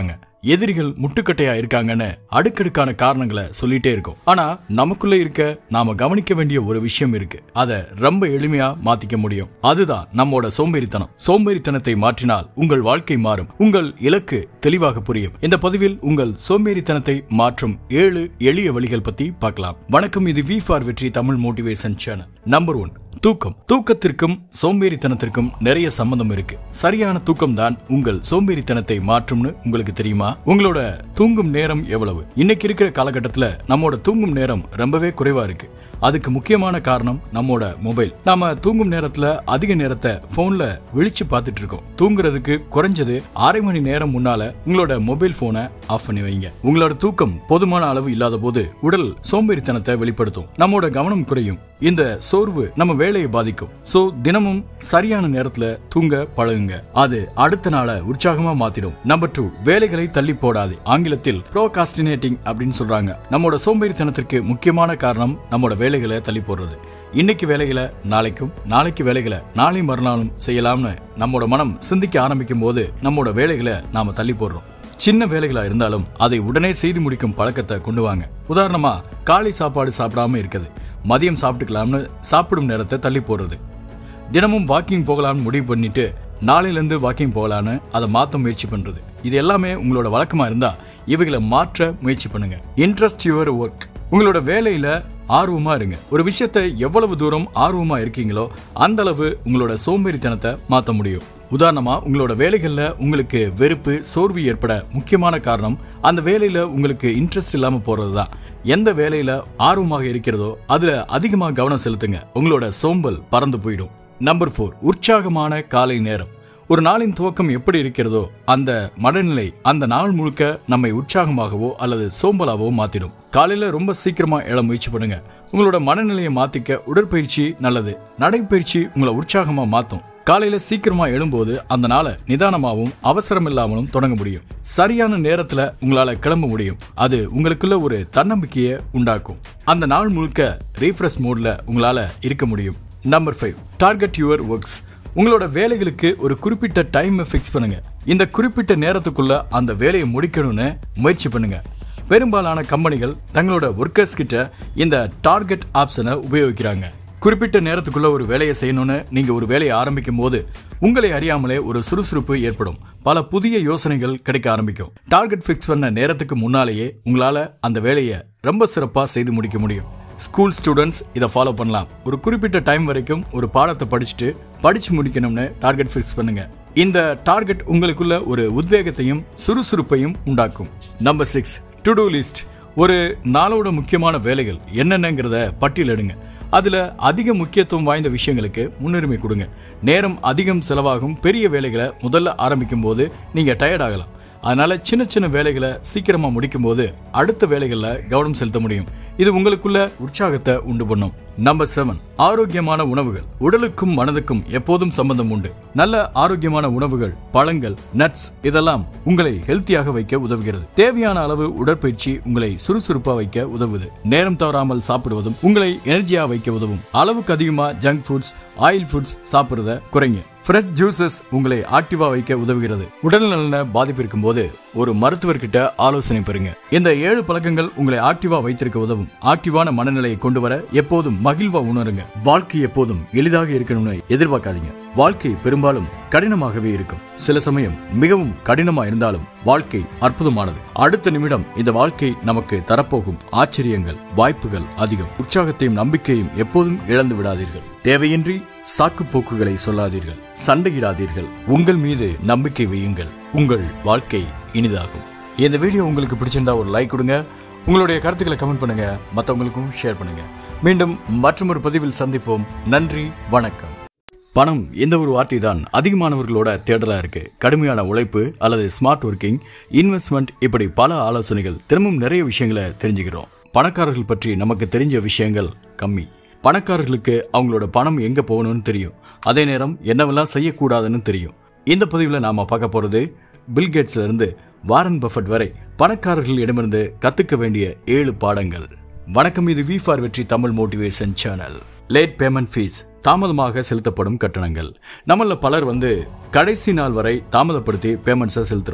எதிரிகள் முட்டுக்கட்டையா இருக்காங்கன்னு அடுக்கடுக்கான காரணங்களை சொல்லிட்டே இருக்கும் ஆனா நமக்குள்ள இருக்க நாம கவனிக்க வேண்டிய ஒரு விஷயம் இருக்கு அதை ரொம்ப எளிமையா மாத்திக்க முடியும் அதுதான் நம்மோட சோம்பேறித்தனம் சோம்பேறித்தனத்தை மாற்றினால் உங்கள் வாழ்க்கை மாறும் உங்கள் இலக்கு தெளிவாக புரியும் இந்த பதிவில் உங்கள் சோம்பேறித்தனத்தை மாற்றும் ஏழு எளிய வழிகள் பத்தி பார்க்கலாம் வணக்கம் இது V for Vetri Tamil motivation channel number one தூக்கம் தூக்கத்திற்கும் சோம்பேறித்தனத்திற்கும் நிறைய சம்பந்தம் இருக்கு சரியான தூக்கம் தான் உங்கள் சோம்பேறித்தனத்தை மாற்றும்னு உங்களுக்கு தெரியுமா உங்களோட தூங்கும் நேரம் எவ்வளவு இன்னைக்கு இருக்கிற காலகட்டத்துல நம்மோட தூங்கும் நேரம் ரொம்பவே குறைவா இருக்கு அதுக்கு முக்கியமான காரணம் நம்மோட மொபைல் நாம தூங்கும் நேரத்துல அதிக நேரத்தை போன்ல விழிச்சு பார்த்துட்டு இருக்கோம் தூங்குறதுக்கு குறைஞ்சது அரை மணி நேரம் முன்னால உங்களோட மொபைல் போனை ஆஃப் பண்ணி வைங்க உங்களோட தூக்கம் போதுமான அளவு இல்லாத போது உடல் சோம்பேறித்தனத்தை வெளிப்படுத்தும் நம்மோட கவனம் குறையும் இந்த சோர்வு நம்ம வேலையை பாதிக்கும் சோ தினமும் சரியான நேரத்துல தூங்க பழகுங்க அது அடுத்த நாளை உற்சாகமா மாத்திடும் நம்பர் டூ வேலைகளை தள்ளி போடாது ஆங்கிலத்தில் ப்ரோகாஸ்டினேட்டிங் அப்படின்னு சொல்றாங்க நம்மோட சோம்பேறித்தனத்திற்கு முக்கியமான காரணம் நம்மோட வேலைகளை தள்ளி போடுறது இன்னைக்கு வேலைகளை நாளைக்கும் நாளைக்கு வேலைகளை நாளை மறுநாளும் செய்யலாம்னு நம்மோட மனம் சிந்திக்க ஆரம்பிக்கும் போது நம்மோட வேலைகளை நாம தள்ளி போடுறோம் சின்ன வேலைகளா இருந்தாலும் அதை உடனே செய்து முடிக்கும் பழக்கத்தை கொண்டு வாங்க உதாரணமா காலை சாப்பாடு சாப்பிடாம இருக்குது மதியம் சாப்பிட்டுக்கலாம்னு சாப்பிடும் நேரத்தை தள்ளி போடுறது தினமும் வாக்கிங் போகலாம்னு முடிவு பண்ணிட்டு நாளையிலேருந்து வாக்கிங் போகலான்னு அதை மாற்ற முயற்சி பண்றது இது எல்லாமே உங்களோட வழக்கமா இருந்தா இவைகளை மாற்ற முயற்சி பண்ணுங்க இன்ட்ரெஸ்ட் யுவர் ஒர்க் உங்களோட வேலையில ஆர்வமா இருங்க ஒரு விஷயத்தை எவ்வளவு தூரம் ஆர்வமா இருக்கீங்களோ அந்த அளவு உங்களோட சோம்பேறித்தனத்தை மாற்ற முடியும் உதாரணமா உங்களோட வேலைகள்ல உங்களுக்கு வெறுப்பு சோர்வு ஏற்பட முக்கியமான காரணம் அந்த வேலையில உங்களுக்கு இன்ட்ரெஸ்ட் இல்லாம போறதுதான் எந்த வேலையில ஆர்வமாக இருக்கிறதோ அதுல அதிகமா கவனம் செலுத்துங்க உங்களோட சோம்பல் பறந்து போயிடும் நம்பர் ஃபோர் உற்சாகமான காலை நேரம் ஒரு நாளின் துவக்கம் எப்படி இருக்கிறதோ அந்த மனநிலை அந்த நாள் முழுக்க நம்மை உற்சாகமாகவோ அல்லது சோம்பலாவோ மாத்திடும் காலையில ரொம்ப சீக்கிரமா எழ முயற்சி பண்ணுங்க உங்களோட மனநிலையை மாத்திக்க உடற்பயிற்சி நல்லது நடைப்பயிற்சி உங்களை உற்சாகமா மாத்தும் காலையில சீக்கிரமா எழும்போது அந்த நாளை நிதானமாகவும் அவசரம் இல்லாமலும் தொடங்க முடியும் சரியான நேரத்துல உங்களால கிளம்ப முடியும் அது உங்களுக்குள்ள ஒரு தன்னம்பிக்கையை உண்டாக்கும் அந்த நாள் முழுக்க ரீஃப்ரெஷ் மோட்ல உங்களால இருக்க முடியும் number five target your works உங்களோட வேலைகளுக்கு ஒரு குறிப்பிட்ட டைம் ஃபிக்ஸ் பண்ணுங்க இந்த குறிப்பிட்ட நேரத்துக்குள்ள அந்த வேலையை முடிக்கணும்னு முயற்சி பண்ணுங்க பெரும்பாலான கம்பெனிகள் தங்களோட ஒர்க்கர்ஸ் கிட்ட இந்த டார்கெட் ஆப்ஷனை உபயோகிக்கிறாங்க குறிப்பிட்ட நேரத்துக்குள்ள ஒரு வேலையை செய்யணும்னு நீங்க ஒரு வேலையை ஆரம்பிக்கும் போது உங்களை அறியாமலே ஒரு சுறுசுறுப்பு ஏற்படும் பல புதிய யோசனைகள் கிடைக்க ஆரம்பிக்கும் டார்கெட் ஃபிக்ஸ் பண்ண நேரத்துக்கு முன்னாலேயே உங்களால அந்த வேலையை ரொம்ப சிறப்பா செய்து முடிக்க முடியும் ஸ்கூல் ஸ்டூடெண்ட்ஸ் இதை ஃபாலோ பண்ணலாம் ஒரு குறிப்பிட்ட டைம் வரைக்கும் ஒரு பாடத்தை படிச்சுட்டு படிச்சு முடிக்கணும்னு டார்கெட் ஃபிக்ஸ் பண்ணுங்க இந்த டார்கெட் உங்களுக்குள்ள ஒரு உத்வேகத்தையும் சுறுசுறுப்பையும் உண்டாக்கும் number six to do list ஒரு நாளோட முக்கியமான வேலைகள் என்னென்னங்கிறத பட்டியலிடுங்க அதுல அதிக முக்கியத்துவம் வாய்ந்த விஷயங்களுக்கு முன்னுரிமை கொடுங்க நேரம் அதிகம் செலவாகும் பெரிய வேலைகளை முதல்ல ஆரம்பிக்கும் போது நீங்க டயர்ட் ஆகலாம் அதனால சின்ன சின்ன வேலைகளை சீக்கிரமா முடிக்கும் போது அடுத்த வேலைகள்ல கவனம் செலுத்த முடியும் இது உங்களுக்குள்ள உற்சாகத்தை உண்டு பண்ணும் நம்பர் செவன் ஆரோக்கியமான உணவுகள் உடலுக்கும் மனதுக்கும் எப்போதும் சம்பந்தம் உண்டு நல்ல ஆரோக்கியமான உணவுகள் பழங்கள் நட்ஸ் இதெல்லாம் உங்களை ஹெல்த்தியாக வைக்க உதவுகிறது தேவையான அளவு உடற்பயிற்சி உங்களை சுறுசுறுப்பா வைக்க உதவுது நேரம் தவறாமல் சாப்பிடுவதும் உங்களை எனர்ஜியா வைக்க உதவும் அளவுக்கு அதிகமா ஜங்க் ஃபுட்ஸ் ஆயில் ஃபுட்ஸ் சாப்பிடுறத குறைங்க ஃப்ரெஷ் ஜூசஸ் உங்களை ஆக்டிவா வைக்க உதவுகிறது உடல் நலன பாதிப்பு இருக்கும்போது ஒரு மருத்துவர்கிட்ட ஆலோசனை பெறுங்க இந்த ஏழு பழக்கங்கள் உங்களை ஆக்டிவா வைத்திருக்க உதவும் ஆக்டிவான மனநிலையை கொண்டு வர எப்போதும் மகிழ்வா உணருங்க வாழ்க்கை எப்போதும் எளிதாக இருக்கணும்னு எதிர்பார்க்காதீங்க வாழ்க்கை பெரும்பாலும் கடினமாகவே இருக்கும் சில சமயம் மிகவும் கடினமா இருந்தாலும் வாழ்க்கை அற்புதமானது அடுத்த நிமிடம் இந்த வாழ்க்கை நமக்கு தரப்போகும் ஆச்சரியங்கள் வாய்ப்புகள் அதிகம் உற்சாகத்தையும் நம்பிக்கையும் எப்போதும் இழந்து விடாதீர்கள் தேவையின்றி சாக்கு போக்குகளை சொல்லாதீர்கள் சண்டையிடாதீர்கள் உங்கள் மீது நம்பிக்கை வையுங்கள் உங்கள் வாழ்க்கை இனிதாகும் இந்த வீடியோ உங்களுக்கு பிடிச்சிருந்தா ஒரு லைக் கொடுங்க உங்களுடைய கருத்துக்களை கமெண்ட் பண்ணுங்க மற்றவங்களுக்கும் ஷேர் பண்ணுங்க மீண்டும் மற்றொரு பதிவில் சந்திப்போம் நன்றி வணக்கம் பணம் எந்த ஒரு வார்த்தை தான் அதிகமானவர்களோட தேடலா இருக்கு கடுமையான உழைப்பு அல்லது ஸ்மார்ட் ஒர்க்கிங் இன்வெஸ்ட்மெண்ட் இப்படி பல ஆலோசனைகள் திரும்பவும் நிறைய விஷயங்களை தெரிஞ்சுக்கிறோம் பணக்காரர்கள் பற்றி நமக்கு தெரிஞ்ச விஷயங்கள் கம்மி பணக்காரர்களுக்கு அவங்களோட பணம் எங்க போகணும்னு தெரியும் அதே நேரம் என்னவெல்லாம் செய்யக்கூடாதுன்னு தெரியும் இந்த பதிவில் நாம பார்க்க போறது பில்கேட்ஸ்ல இருந்து வாரன் பஃபட் வரை பணக்காரர்களிடமிருந்து கத்துக்க வேண்டிய ஏழு பாடங்கள் வணக்கம் இது V for Vetri Tamil motivation channel late payment fees தாமதமாக செலுத்தப்படும் கட்டணங்கள் நம்மள பலர் வந்து கடைசி நாள் வரை தாமதப்படுத்தி பேமெண்ட்ஸை செலுத்துறோம்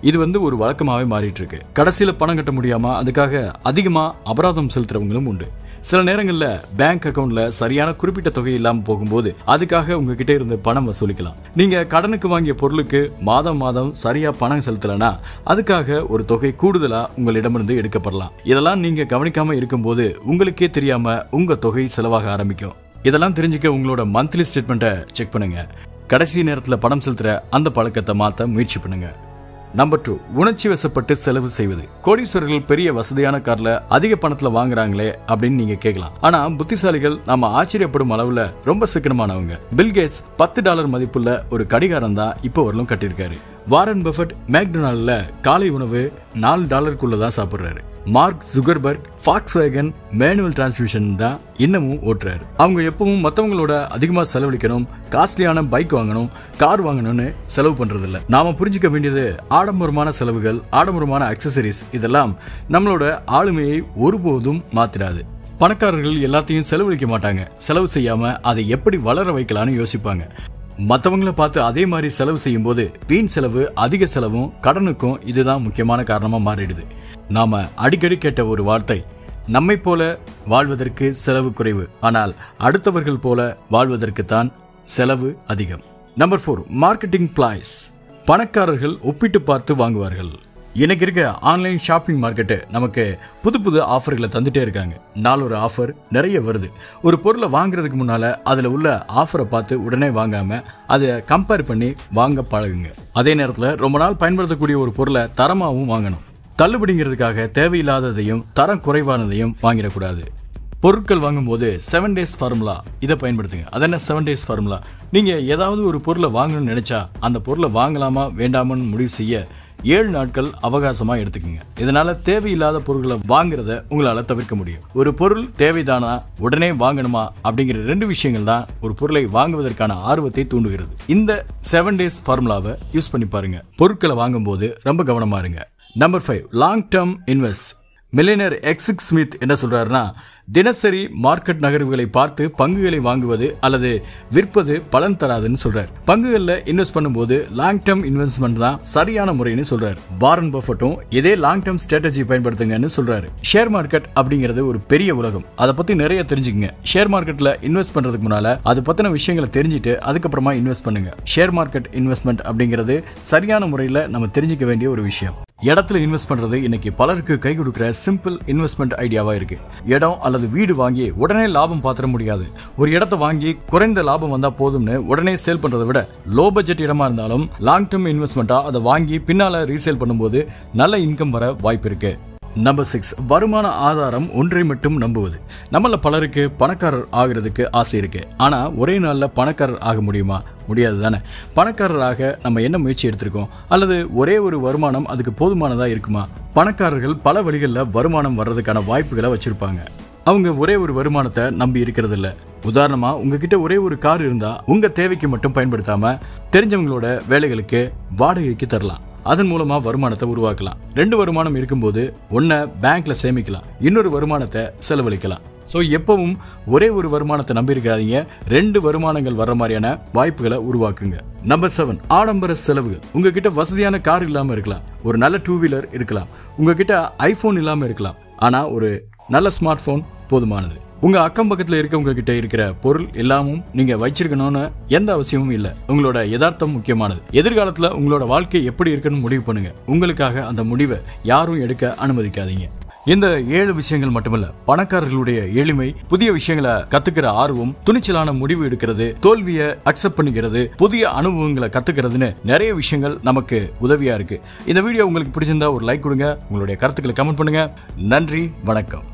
இது வந்து ஒரு வழக்கமாவே மாறிட்டு இருக்கு கடைசியில பணம் கட்ட முடியாம அதுக்காக அதிகமா அபராதம் செலுத்துறவங்களும் உண்டு சில நேரங்கள்ல பேங்க் அக்கவுண்ட்ல சரியான குறிப்பிட்ட தொகை இல்லாம போகும்போது அதுக்காக உங்ககிட்ட இருந்து பணம் வசூலிக்கலாம் நீங்க கடனுக்கு வாங்கிய பொருளுக்கு மாதம் மாதம் சரியா பணம் செலுத்தலனா அதுக்காக ஒரு தொகை கூடுதலா உங்களிடமிருந்து எடுக்கப்படலாம் இதெல்லாம் நீங்க கவனிக்காம இருக்கும்போது உங்களுக்கே தெரியாம உங்க தொகை செலவாக ஆரம்பிக்கும் இதெல்லாம் தெரிஞ்சுக்க உங்களோட மந்த்லி ஸ்டேட்மெண்ட்டை செக் பண்ணுங்க கடைசி நேரத்துல பணம் செலுத்துற அந்த பழக்கத்தை மாத்த முயற்சி பண்ணுங்க நம்பர் டூ உணர்ச்சி வசப்பட்டு செலவு செய்வது கோடீஸ்வரர்கள் பெரிய வசதியான கார்ல அதிக பணத்துல வாங்குறாங்களே அப்படின்னு நீங்க கேட்கலாம் ஆனா புத்திசாலிகள் நாம ஆச்சரியப்படும் அளவுல ரொம்ப சிக்கனமானவங்க பில்கேட்ஸ் பத்து டாலர் மதிப்புள்ள ஒரு கடிகாரம் தான் இப்போ வரலும் கட்டியிருக்காரு வாரன் பஃபட் மேக்டொனால்ட்ல காலை உணவு நாலு டாலருக்குள்ள தான் சாப்பிடுறாரு Mark Zuckerberg Volkswagen manual transmission தான் இன்னமும் ஓட்டுறாரு அவங்க எப்பவும் மற்றவங்களோட அதிகமாக செலவழிக்கணும் காஸ்ட்லியான பைக் வாங்கணும் கார் வாங்கணும்னு செலவு பண்றது இல்ல நாம புரிஞ்சுக்க வேண்டியது ஆடம்பரமான செலவுகள் ஆடம்பரமான அக்சசரிஸ் இதெல்லாம் நம்மளோட ஆளுமையை ஒருபோதும் மாத்திராது பணக்காரர்கள் எல்லாத்தையும் செலவழிக்க மாட்டாங்க செலவு செய்யாம அதை எப்படி வளர வைக்கலாம்னு யோசிப்பாங்க மற்றவங்களை பார்த்து அதே மாதிரி செலவு செய்யும் போது வீண் செலவு அதிக செலவும் கடனுக்கும் இதுதான் முக்கியமான காரணமா மாறிடுது நாம அடிக்கடி கேட்ட ஒரு வார்த்தை நம்மை போல வாழ்வதற்கு செலவு குறைவு ஆனால் அடுத்தவர்கள் போல வாழ்வதற்கு தான் செலவு அதிகம் நம்பர் ஃபோர் மார்க்கெட்டிங் பிளாய்ஸ் பணக்காரர்கள் ஒப்பிட்டு பார்த்து வாங்குவார்கள் இன்னைக்கு இருக்க ஆன்லைன் ஷாப்பிங் மார்க்கெட்டு நமக்கு புது புது ஆஃபர்களை தந்துட்டே இருக்காங்க நாள் ஒரு ஆஃபர் நிறைய வருது ஒரு பொருளை வாங்குறதுக்கு முன்னால அதுல உள்ள ஆஃபரை பார்த்து உடனே வாங்காம அதை கம்பேர் பண்ணி வாங்க பழகுங்க அதே நேரத்தில் ரொம்ப நாள் பயன்படுத்தக்கூடிய ஒரு பொருளை தரமாகவும் வாங்கணும் தள்ளுபடிங்கிறதுக்காக தேவையில்லாததையும் தரம் குறைவானதையும் வாங்கிடக்கூடாது பொருட்கள் வாங்கும்போது செவன் டேஸ் ஃபார்முலா இதை பயன்படுத்துங்க அது என்ன செவன் டேஸ் ஃபார்முலா நீங்க ஏதாவது ஒரு பொருளை வாங்கணும்னு நினைச்சா அந்த பொருளை வாங்கலாமா வேண்டாமான்னு முடிவு செய்ய ஏழு நாட்கள் அவகாசமா எடுத்துக்கோங்க இதனால தேவையில்லாத பொருட்களை வாங்குறத உங்களால தவிர்க்க முடியும் ஒரு பொருள் தேவைதானா உடனே வாங்கணுமா அப்படிங்கிற ரெண்டு விஷயங்கள் தான் ஒரு பொருளை வாங்குவதற்கான ஆர்வத்தை தூண்டுகிறது இந்த செவன் டேஸ் ஃபார்முலாவை யூஸ் பண்ணி பாருங்க பொருட்களை வாங்கும்போது ரொம்ப கவனமா இருங்க number five long term invest millionaire எக்ஸிக் ஸ்மித் என்ன சொல்றாருன்னா தினசரி மார்க்கெட் நகர்வுகளை பார்த்து பங்குகளை வாங்குவது அல்லது விற்பது பலன் தராதுன்னு சொல்றாரு பங்குகள்ல இன்வெஸ்ட் பண்ணும்போது லாங் டேர்ம் இன்வெஸ்ட்மெண்ட் தான் சரியான முறைன்னு சொல்றாரு வாரன் பஃபட்டும் இதே லாங் டேர்ம் ஸ்ட்ராட்டஜி பயன்படுத்துங்கன்னு சொல்றாரு ஷேர் மார்க்கெட் அப்படிங்கிறது ஒரு பெரிய உலகம் அதை பத்தி நிறைய தெரிஞ்சுக்கங்க ஷேர் மார்க்கெட்ல இன்வெஸ்ட் பண்றதுக்கு முன்னால அது பத்தின விஷயங்களை தெரிஞ்சுட்டு அதுக்கப்புறமா இன்வெஸ்ட் பண்ணுங்க ஷேர் மார்க்கெட் இன்வெஸ்ட்மெண்ட் அப்படிங்கிறது சரியான முறையில் நம்ம தெரிஞ்சுக்க வேண்டிய ஒரு விஷயம் இடத்துல இன்வெஸ்ட் பண்றது இன்னைக்கு பலருக்கு கை கொடுக்கிற சிம்பிள் இன்வெஸ்ட்மெண்ட் ஐடியாவா இருக்கு இடம் அல்லது வீடு வாங்கி உடனே லாபம் பாத்திர முடியாது ஒரு இடத்த வாங்கி குறைந்த லாபம் வந்தா போதும்னு உடனே சேல் பண்றதை விட லோ பட்ஜெட் இடமா இருந்தாலும் லாங் டேர்ம் இன்வெஸ்ட்மெண்ட்டா அதை வாங்கி பின்னால ரீசேல் பண்ணும்போது நல்ல இன்கம் வர வாய்ப்பு இருக்கு நம்பர் சிக்ஸ் வருமான ஆதாரம் ஒன்றை மட்டும் நம்புவது நம்மள பலருக்கு பணக்காரர் ஆகிறதுக்கு ஆசை இருக்கு ஆனா ஒரே நாள்ல பணக்காரர் ஆக முடியுமா முடியாது தானே பணக்காரராக நம்ம என்ன முயற்சி எடுத்திருக்கோம் அல்லது ஒரே ஒரு வருமானம் அதுக்கு போதுமானதா இருக்குமா பணக்காரர்கள் பல வழிகளில் வருமானம் வர்றதுக்கான வாய்ப்புகளை வச்சிருப்பாங்க அவங்க ஒரே ஒரு வருமானத்தை நம்பி இருக்கிறது இல்ல உதாரணமா உங்ககிட்ட ஒரே ஒரு கார் இருந்தா உங்க தேவைக்கு மட்டும் பயன்படுத்தாம தெரிஞ்சவங்களோட வேலைகளுக்கு வாடகைக்கு தரலாம் அதன் மூலமா வருமானத்தை உருவாக்கலாம் ரெண்டு வருமானம் இருக்கும்போது ஒன்ன பேங்க்ல சேமிக்கலாம் இன்னொரு வருமானத்தை செலவழிக்கலாம் ஸோ எப்பவும் ஒரே ஒரு வருமானத்தை நம்பியிருக்காதீங்க ரெண்டு வருமானங்கள் வர்ற மாதிரியான வாய்ப்புகளை உருவாக்குங்க நம்பர் செவன் ஆடம்பர செலவுகள் உங்ககிட்ட வசதியான கார் இல்லாம இருக்கலாம் ஒரு நல்ல டூ வீலர் இருக்கலாம் உங்ககிட்ட ஐபோன் இல்லாம இருக்கலாம் ஆனா ஒரு நல்ல ஸ்மார்ட் போன் போதுமானது உங்க அக்கம் பக்கத்துல இருக்கவங்க கிட்ட இருக்கிற பொருள் எல்லாமும் நீங்க வச்சிருக்கணும்னு எந்த அவசியமும் இல்ல உங்களோட யதார்த்தம் முக்கியமானது எதிர்காலத்துல உங்களோட வாழ்க்கை எப்படி இருக்குன்னு முடிவு பண்ணுங்க உங்களுக்காக அந்த முடிவை யாரும் எடுக்க அனுமதிக்காதீங்க இந்த ஏழு விஷயங்கள் மட்டுமல்ல பணக்காரர்களுடைய எளிமை புதிய விஷயங்களை கத்துக்கிற ஆர்வம் துணிச்சலான முடிவு எடுக்கிறது தோல்வியை அக்செப்ட் பண்ணிக்கிறது புதிய அனுபவங்களை கத்துக்கிறதுன்னு நிறைய விஷயங்கள் நமக்கு உதவியா இருக்கு இந்த வீடியோ உங்களுக்கு பிடிச்சிருந்தா ஒரு லைக் கொடுங்க உங்களுடைய கருத்துக்களை கமெண்ட் பண்ணுங்க நன்றி வணக்கம்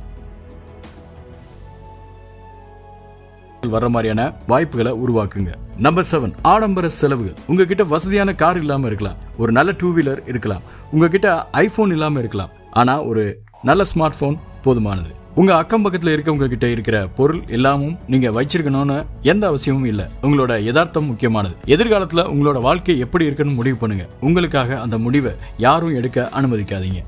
வர்ற மாதிரியான வாய்ப்புகளை உருவாக்குங்க நம்பர் செவன் ஆடம்பர செலவுகள் உங்ககிட்ட வசதியான கார் இல்லாம இருக்கலாம் ஒரு நல்ல டூ வீலர் இருக்கலாம் உங்ககிட்ட ஐபோன் இல்லாம இருக்கலாம் ஆனா ஒரு நல்ல ஸ்மார்ட் போன் போதுமானது உங்க அக்கம் பக்கத்துல இருக்கவங்க கிட்ட இருக்கிற பொருள் எல்லாமும் நீங்க வச்சிருக்கணும்னு எந்த அவசியமும் இல்ல உங்களோட யதார்த்தம் முக்கியமானது எதிர்காலத்துல உங்களோட வாழ்க்கை எப்படி இருக்குன்னு முடிவு பண்ணுங்க உங்களுக்காக அந்த முடிவை யாரும் எடுக்க அனுமதிக்காதீங்க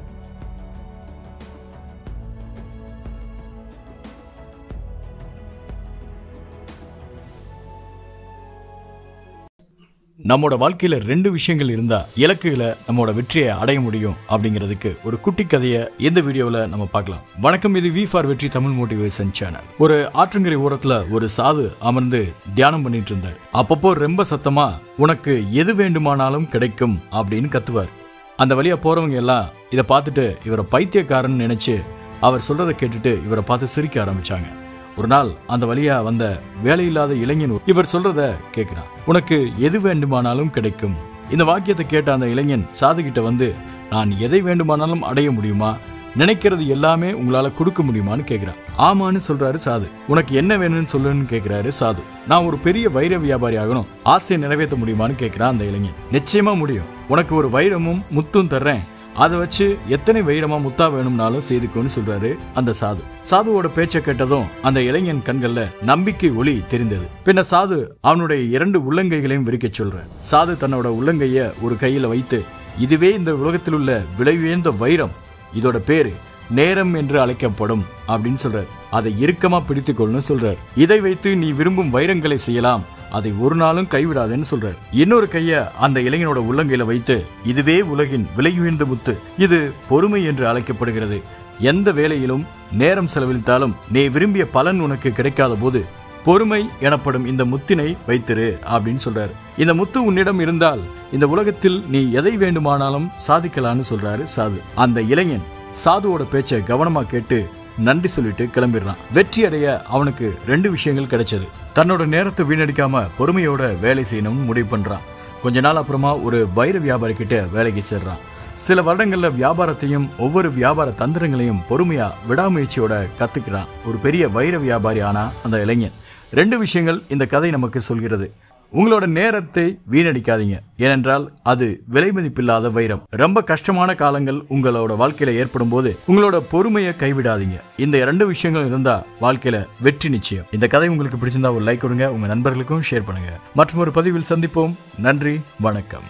நம்மோட வாழ்க்கையில ரெண்டு விஷயங்கள் இருந்தா இலக்குகளை நம்மளோட வெற்றியை அடைய முடியும் அப்படிங்கிறதுக்கு ஒரு குட்டி கதையை இந்த வீடியோவில் நம்ம பார்க்கலாம் வணக்கம் இது V for Vetri Tamil motivation channel ஒரு ஆற்றங்கரை ஓரத்துல ஒரு சாது அமர்ந்து தியானம் பண்ணிட்டு இருந்தார் அப்பப்போ ரொம்ப சத்தமா உனக்கு எது வேண்டுமானாலும் கிடைக்கும் அப்படின்னு கத்துவார் அந்த வழியா போறவங்க எல்லாம் இதை பார்த்துட்டு இவரை பைத்தியக்காரன் நினைச்சு அவர் சொல்றதை கேட்டுட்டு இவரை பார்த்து சிரிக்க ஆரம்பிச்சாங்க ஒரு நாள் அந்த வழியா வந்த வேலையில்லாத இளைஞன் இவர் சொல்றத கேட்கிறான் உனக்கு எது வேண்டுமானாலும் கிடைக்கும் இந்த வாக்கியத்தை கேட்ட அந்த இளைஞன் சாது கிட்ட வந்து நான் எதை வேண்டுமானாலும் அடைய முடியுமா நினைக்கிறது எல்லாமே உங்களால கொடுக்க முடியுமான்னு கேக்குறான் ஆமான்னு சொல்றாரு சாது உனக்கு என்ன வேணும்னு சொல்லுன்னு கேக்குறாரு சாது நான் ஒரு பெரிய வைர வியாபாரி ஆகணும் ஆசையை நிறைவேற்ற முடியுமான்னு கேக்குறான் அந்த இளைஞன் நிச்சயமா முடியும் உனக்கு ஒரு வைரமும் முத்தும் தர்றேன் அதை வச்சு எத்தனை வைரமா முத்தா வேணும்னாலும் செய்துக்கோன்னு சொல்றாரு அந்த சாது சாதுவோட பேச்சை கேட்டதும் அந்த இளைஞன் கண்கள்ல நம்பிக்கை ஒளி தெரிந்தது பின்ன சாது அவனுடைய இரண்டு உள்ளங்கைகளையும் விரிக்க சொல்றார் சாது தன்னோட உள்ளங்கைய ஒரு கையில வைத்து இதுவே இந்த உலகத்தில் உள்ள விலை உயர்ந்த வைரம் இதோட பேரு நேரம் என்று அழைக்கப்படும் அப்படின்னு சொல்றார் அதை இறுக்கமா பிடித்துக்கொள்னு சொல்றார் இதை வைத்து நீ விரும்பும் வைரங்களை செய்யலாம் அதை ஒரு நாளும் கைவிடாதேன்னு சொல்றார் இன்னொரு கைய அந்த இளைஞனோட உள்ளங்கையில வைத்து இதுவே உலகின் விலையுயர்ந்த முத்து இது பொறுமை என்று அழைக்கப்படுகிறது எந்த வேலையிலும் நேரம் செலவழித்தாலும் நீ விரும்பிய பலன் உனக்கு கிடைக்காத போது பொறுமை எனப்படும் இந்த முத்தினை வைத்திரு அப்படின்னு சொல்றாரு இந்த முத்து உன்னிடம் இருந்தால் இந்த உலகத்தில் நீ எதை வேண்டுமானாலும் சாதிக்கலாம்னு சொல்றாரு சாது அந்த இளைஞன் சாதுவோட பேச்சை கவனமா கேட்டு நன்றி சொல்லிட்டு கிளம்பிடுறான் வெற்றி அடைய அவனுக்கு ரெண்டு விஷயங்கள் கிடைச்சது தன்னோட நேரத்தை வீணடிக்காம பொறுமையோட வேலை செய்யணும்னு முடிவு பண்றான் கொஞ்ச நாள் அப்புறமா ஒரு வைர வியாபாரி கிட்ட வேலைக்கு சேர்றான் சில வருடங்கள்ல வியாபாரத்தையும் ஒவ்வொரு வியாபார தந்திரங்களையும் பொறுமையா விடாமுயற்சியோட கத்துக்கிறான் ஒரு பெரிய வைர வியாபாரி ஆனா அந்த இளைஞன் ரெண்டு விஷயங்கள் இந்த கதை நமக்கு சொல்கிறது உங்களோட நேரத்தை வீணடிக்காதீங்க ஏனென்றால் அது விலை மதிப்பில்லாத வைரம் ரொம்ப கஷ்டமான காலங்கள் உங்களோட வாழ்க்கையில ஏற்படும் போது உங்களோட பொறுமையை கைவிடாதீங்க இந்த இரண்டு விஷயங்கள் இருந்தா வாழ்க்கையில வெற்றி நிச்சயம் இந்த கதை உங்களுக்கு பிடிச்சிருந்தா ஒரு லைக் கொடுங்க உங்க நண்பர்களுக்கும் ஷேர் பண்ணுங்க மற்றும் ஒரு பதிவில் சந்திப்போம் நன்றி வணக்கம்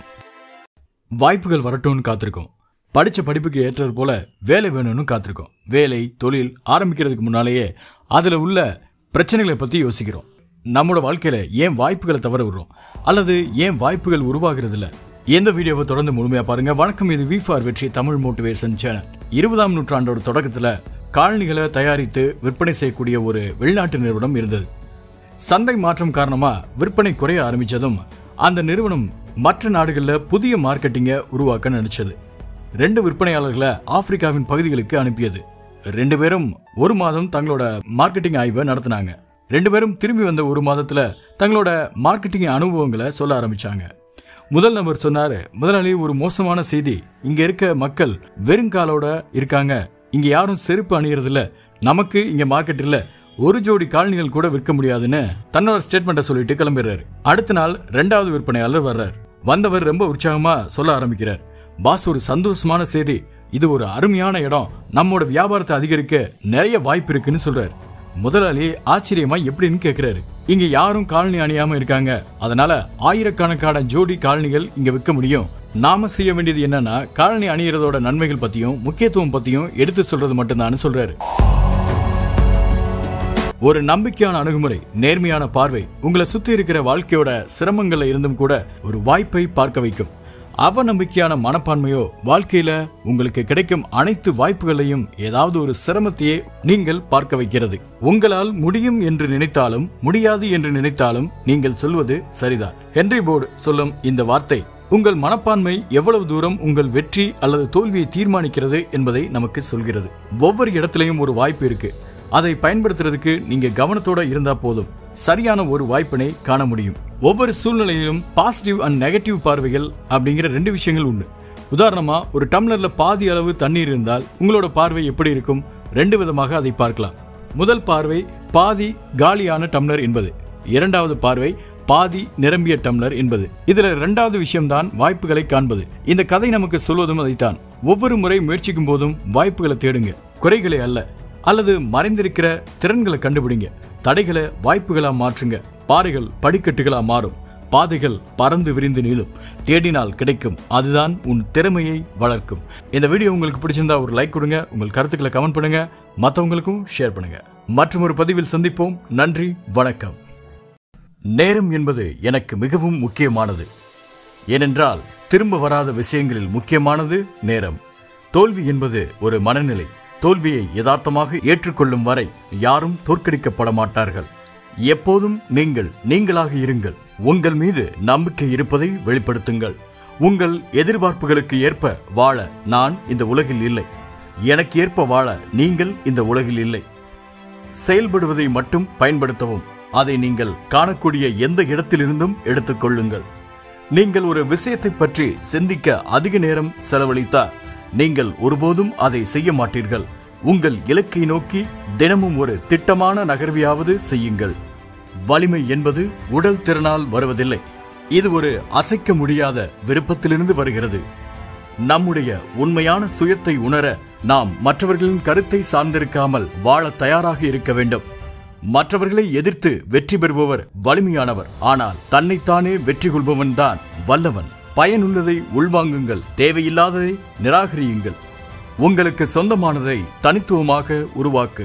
வாய்ப்புகள் வரட்டும்னு காத்திருக்கோம் படிச்ச படிப்புக்கு ஏற்றது போல வேலை வேணும்னு காத்திருக்கோம் வேலை தொழில் ஆரம்பிக்கிறதுக்கு முன்னாலேயே அதுல உள்ள பிரச்சனைகளை பத்தி யோசிக்கிறோம் நம்மளோட வாழ்க்கையில ஏன் வாய்ப்புகளை தவற விடுறோம் அல்லது ஏன் வாய்ப்புகள் உருவாகிறது இல்ல எந்த வீடியோவை தொடர்ந்து முழுமையா பாருங்க வணக்கம் இது V for Vetri Tamil motivation channel இருபதாம் நூற்றாண்டோட தொடக்கத்துல காலணிகளை தயாரித்து விற்பனை செய்யக்கூடிய ஒரு வெளிநாட்டு நிறுவனம் இருந்தது சந்தை மாற்றம் காரணமா விற்பனை குறைய ஆரம்பிச்சதும் அந்த நிறுவனம் மற்ற நாடுகள்ல புதிய மார்க்கெட்டிங்க உருவாக்க நினைச்சது ரெண்டு விற்பனையாளர்களை ஆப்பிரிக்காவின் பகுதிகளுக்கு அனுப்பியது ரெண்டு பேரும் ஒரு மாதம் தங்களோட மார்க்கெட்டிங் ஆய்வை நடத்தினாங்க ரெண்டு பேரும் திரும்பி வந்த ஒரு மாதத்துல தங்களோட மார்க்கெட்டிங் அனுபவங்களை சொல்ல ஆரம்பிச்சாங்க முதல் நபர் சொன்னாரு முதலாளி ஒரு மோசமான செய்தி இங்க இருக்க மக்கள் வெறுங்காலோட இருக்காங்க இங்க யாரும் செருப்பு அணியறது இல்ல நமக்கு இங்க மார்க்கெட் இல்ல ஒரு ஜோடி காலணிகள் கூட விற்க முடியாதுன்னு தன்னோட ஸ்டேட்மெண்ட்டை சொல்லிட்டு கிளம்பிடுறாரு அடுத்த நாள் ரெண்டாவது விற்பனையாளர் வர்றார் வந்தவர் ரொம்ப உற்சாகமா சொல்ல ஆரம்பிக்கிறார் பாஸ் ஒரு சந்தோஷமான செய்தி இது ஒரு அருமையான இடம் நம்மோட வியாபாரத்தை அதிகரிக்க நிறைய வாய்ப்பு இருக்குன்னு சொல்றாரு முதலாளி ஆச்சரியமா எப்படின்னு கேக்குறாரு இங்க யாரும் காலனி அணியாம இருக்காங்க அதனால ஆயிரக்கணக்கான ஜோடி காலனிகள் இங்க விற்க முடியும் நாம செய்ய வேண்டியது என்னன்னா காலனி அணியறதோட நன்மைகள் பத்தியும் முக்கியத்துவம் பத்தியும் எடுத்து சொல்றது மட்டும்தான் சொல்றாரு ஒரு நம்பிக்கையான அணுகுமுறை நேர்மையான பார்வை உங்களை சுத்தி இருக்கிற வாழ்க்கையோட சிரமங்கள்ல இருந்தும் கூட ஒரு வாய்ப்பை பார்க்க வைக்கும் அவநம்பிக்கையான மனப்பான்மையோ வாழ்க்கையில உங்களுக்கு கிடைக்கும் அனைத்து வாய்ப்புகளையும் ஏதாவது ஒரு சிரமத்தையே நீங்கள் பார்க்க வைக்கிறது உங்களால் முடியும் என்று நினைத்தாலும் முடியாது என்று நினைத்தாலும் நீங்கள் சொல்வது சரிதான் ஹென்ரி போர்டு சொல்லும் இந்த வார்த்தை உங்கள் மனப்பான்மை எவ்வளவு தூரம் உங்கள் வெற்றி அல்லது தோல்வியை தீர்மானிக்கிறது என்பதை நமக்கு சொல்கிறது ஒவ்வொரு இடத்திலையும் ஒரு வாய்ப்பு இருக்கு அதை பயன்படுத்துறதுக்கு நீங்க கவனத்தோட இருந்தா போதும் சரியான ஒரு வாய்ப்பினை காண முடியும் ஒவ்வொரு சூழ்நிலையிலும் பாசிட்டிவ் அண்ட் நெகட்டிவ் பார்வைகள் அப்படிங்கிற ரெண்டு விஷயங்கள் உண்டு உதாரணமா ஒரு டம்ளர்ல பாதி அளவு தண்ணீர் இருந்தால் உங்களோட பார்வை எப்படி இருக்கும் ரெண்டு விதமாக அதை பார்க்கலாம் முதல் பார்வை பாதி காலியான டம்ளர் என்பது இரண்டாவது பார்வை பாதி நிரம்பிய டம்ளர் என்பது இதுல இரண்டாவது விஷயம்தான் வாய்ப்புகளை காண்பது இந்த கதை நமக்கு சொல்வதும் அதைத்தான் ஒவ்வொரு முறை முயற்சிக்கும் போதும் வாய்ப்புகளை தேடுங்க குறைகளை அல்ல அல்லது மறைந்திருக்கிற திறன்களை கண்டுபிடிங்க தடைகளை வாய்ப்புகளா மாற்றுங்க பாறைகள் படிக்கட்டுகளா மாறும் பாதைகள் பறந்து விரிந்து நீளும் தேடினால் கிடைக்கும் அதுதான் உன் திறமையை வளர்க்கும் இந்த வீடியோ உங்களுக்கு பிடிச்சிருந்தா ஒரு லைக் கொடுங்க உங்கள் கருத்துக்களை கமெண்ட் பண்ணுங்க மற்றவங்களுக்கும் ஷேர் பண்ணுங்க மற்றும் ஒரு பதிவில் சந்திப்போம் நன்றி வணக்கம் நேரம் என்பது எனக்கு மிகவும் முக்கியமானது ஏனென்றால் திரும்ப வராத விஷயங்களில் முக்கியமானது நேரம் தோல்வி என்பது ஒரு மனநிலை தோல்வியை யதார்த்தமாக ஏற்றுக்கொள்ளும் வரை யாரும் தோற்கடிக்கப்பட மாட்டார்கள் எப்போதும் நீங்கள் நீங்களாக இருங்கள் உங்கள் மீது நம்பிக்கை இருப்பதை வெளிப்படுத்துங்கள் உங்கள் எதிர்பார்ப்புகளுக்கு ஏற்ப வாழ நான் இந்த உலகில் இல்லை எனக்கு ஏற்ப வாழ நீங்கள் இந்த உலகில் இல்லை செயல்படுவதை மட்டும் பயன்படுத்தவும் அதை நீங்கள் காணக்கூடிய எந்த இடத்திலிருந்தும் எடுத்துக்கொள்ளுங்கள் நீங்கள் ஒரு விஷயத்தை பற்றி சிந்திக்க அதிக நேரம் செலவழித்தால் நீங்கள் ஒருபோதும் அதை செய்ய மாட்டீர்கள் உங்கள் இலக்கை நோக்கி தினமும் ஒரு திட்டமான நகர்வியாவது செய்யுங்கள் வலிமை என்பது உடல் திறனால் வருவதில்லை இது ஒரு அசைக்க முடியாத விருப்பத்திலிருந்து வருகிறது நம்முடைய உண்மையான சுயத்தை உணர நாம் மற்றவர்களின் கருத்தை சார்ந்திருக்காமல் வாழ தயாராக இருக்க வேண்டும் மற்றவர்களை எதிர்த்து வெற்றி பெறுபவர் வலிமையானவர் ஆனால் தன்னைத்தானே வெற்றி கொள்பவன் தான் வல்லவன் பயனுள்ளதை உள்வாங்குங்கள் தேவையில்லாததை நிராகரியுங்கள் உங்களுக்கு சொந்தமானதை தனித்துவமாக உருவாக்கு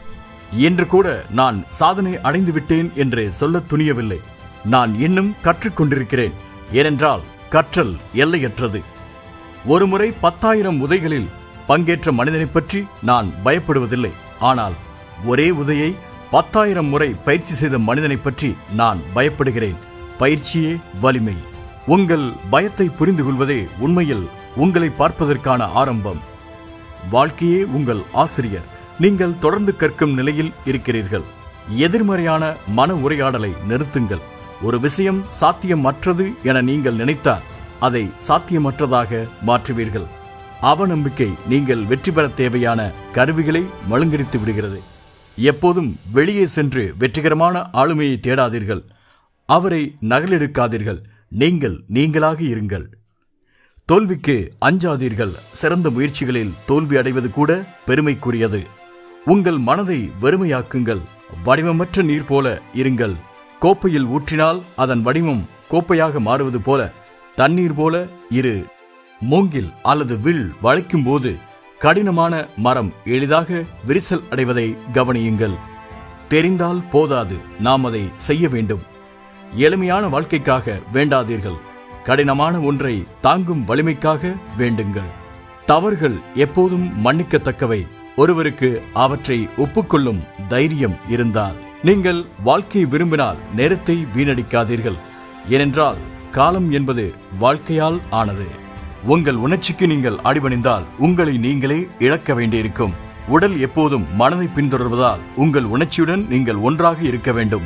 இன்று கூட நான் சாதனை அடைந்து விட்டேன் என்று சொல்ல துணியவில்லை நான் இன்னும் கற்றுக்கொண்டிருக்கிறேன் ஏனென்றால் கற்றல் எல்லையற்றது ஒருமுறை பத்தாயிரம் உதைகளில் பங்கேற்ற மனிதனை பற்றி நான் பயப்படுவதில்லை ஆனால் ஒரே உதையை பத்தாயிரம் முறை பயிற்சி செய்த மனிதனை பற்றி நான் பயப்படுகிறேன் பயிற்சியே வலிமை உங்கள் பயத்தை புரிந்து கொள்வதே உண்மையில் உங்களை பார்ப்பதற்கான ஆரம்பம் வாழ்க்கையே உங்கள் ஆசிரியர் நீங்கள் தொடர்ந்து கற்கும் நிலையில் இருக்கிறீர்கள் எதிர்மறையான மன உரையாடலை நிறுத்துங்கள் ஒரு விஷயம் சாத்தியமற்றது என நீங்கள் நினைத்தால் அதை சாத்தியமற்றதாக மாற்றுவீர்கள் அவநம்பிக்கை நீங்கள் வெற்றி பெற தேவையான கருவிகளை மழுங்கடித்து விடுகிறது எப்போதும் வெளியே சென்று வெற்றிகரமான ஆளுமையை தேடாதீர்கள் அவரை நகலெடுக்காதீர்கள் நீங்கள் நீங்களாக இருங்கள் தோல்விக்கு அஞ்சாதீர்கள் சிறந்த முயற்சிகளில் தோல்வி அடைவது கூட பெருமைக்குரியது உங்கள் மனதை வெறுமையாக்குங்கள் வடிவமற்ற நீர் போல இருங்கள் கோப்பையில் ஊற்றினால் அதன் வடிவம் கோப்பையாக மாறுவது போல தண்ணீர் போல இரு மூங்கில் அல்லது வில் வளைக்கும் போது கடினமான மரம் எளிதாக விரிசல் அடைவதை கவனியுங்கள் தெரிந்தால் போதாது நாம் அதை செய்ய வேண்டும் எளிமையான வாழ்க்கைக்காக வேண்டாதீர்கள் கடினமான ஒன்றை தாங்கும் வலிமைக்காக வேண்டுங்கள் தவறுகள் எப்போதும் மன்னிக்கத்தக்கவை ஒருவருக்கு அவற்றை ஒப்புக்கொள்ளும் தைரியம் இருந்தால் நீங்கள் வாழ்க்கையை விரும்பினால் நேரத்தை வீணடிக்காதீர்கள் ஏனென்றால் காலம் என்பது வாழ்க்கையால் ஆனது உங்கள் உணர்ச்சிக்கு நீங்கள் அடிபணிந்தால் உங்களை நீங்களே இழக்க வேண்டியிருக்கும் உடல் எப்போதும் மனதை பின்தொடர்வதால் உங்கள் உணர்ச்சியுடன் நீங்கள் ஒன்றாக இருக்க வேண்டும்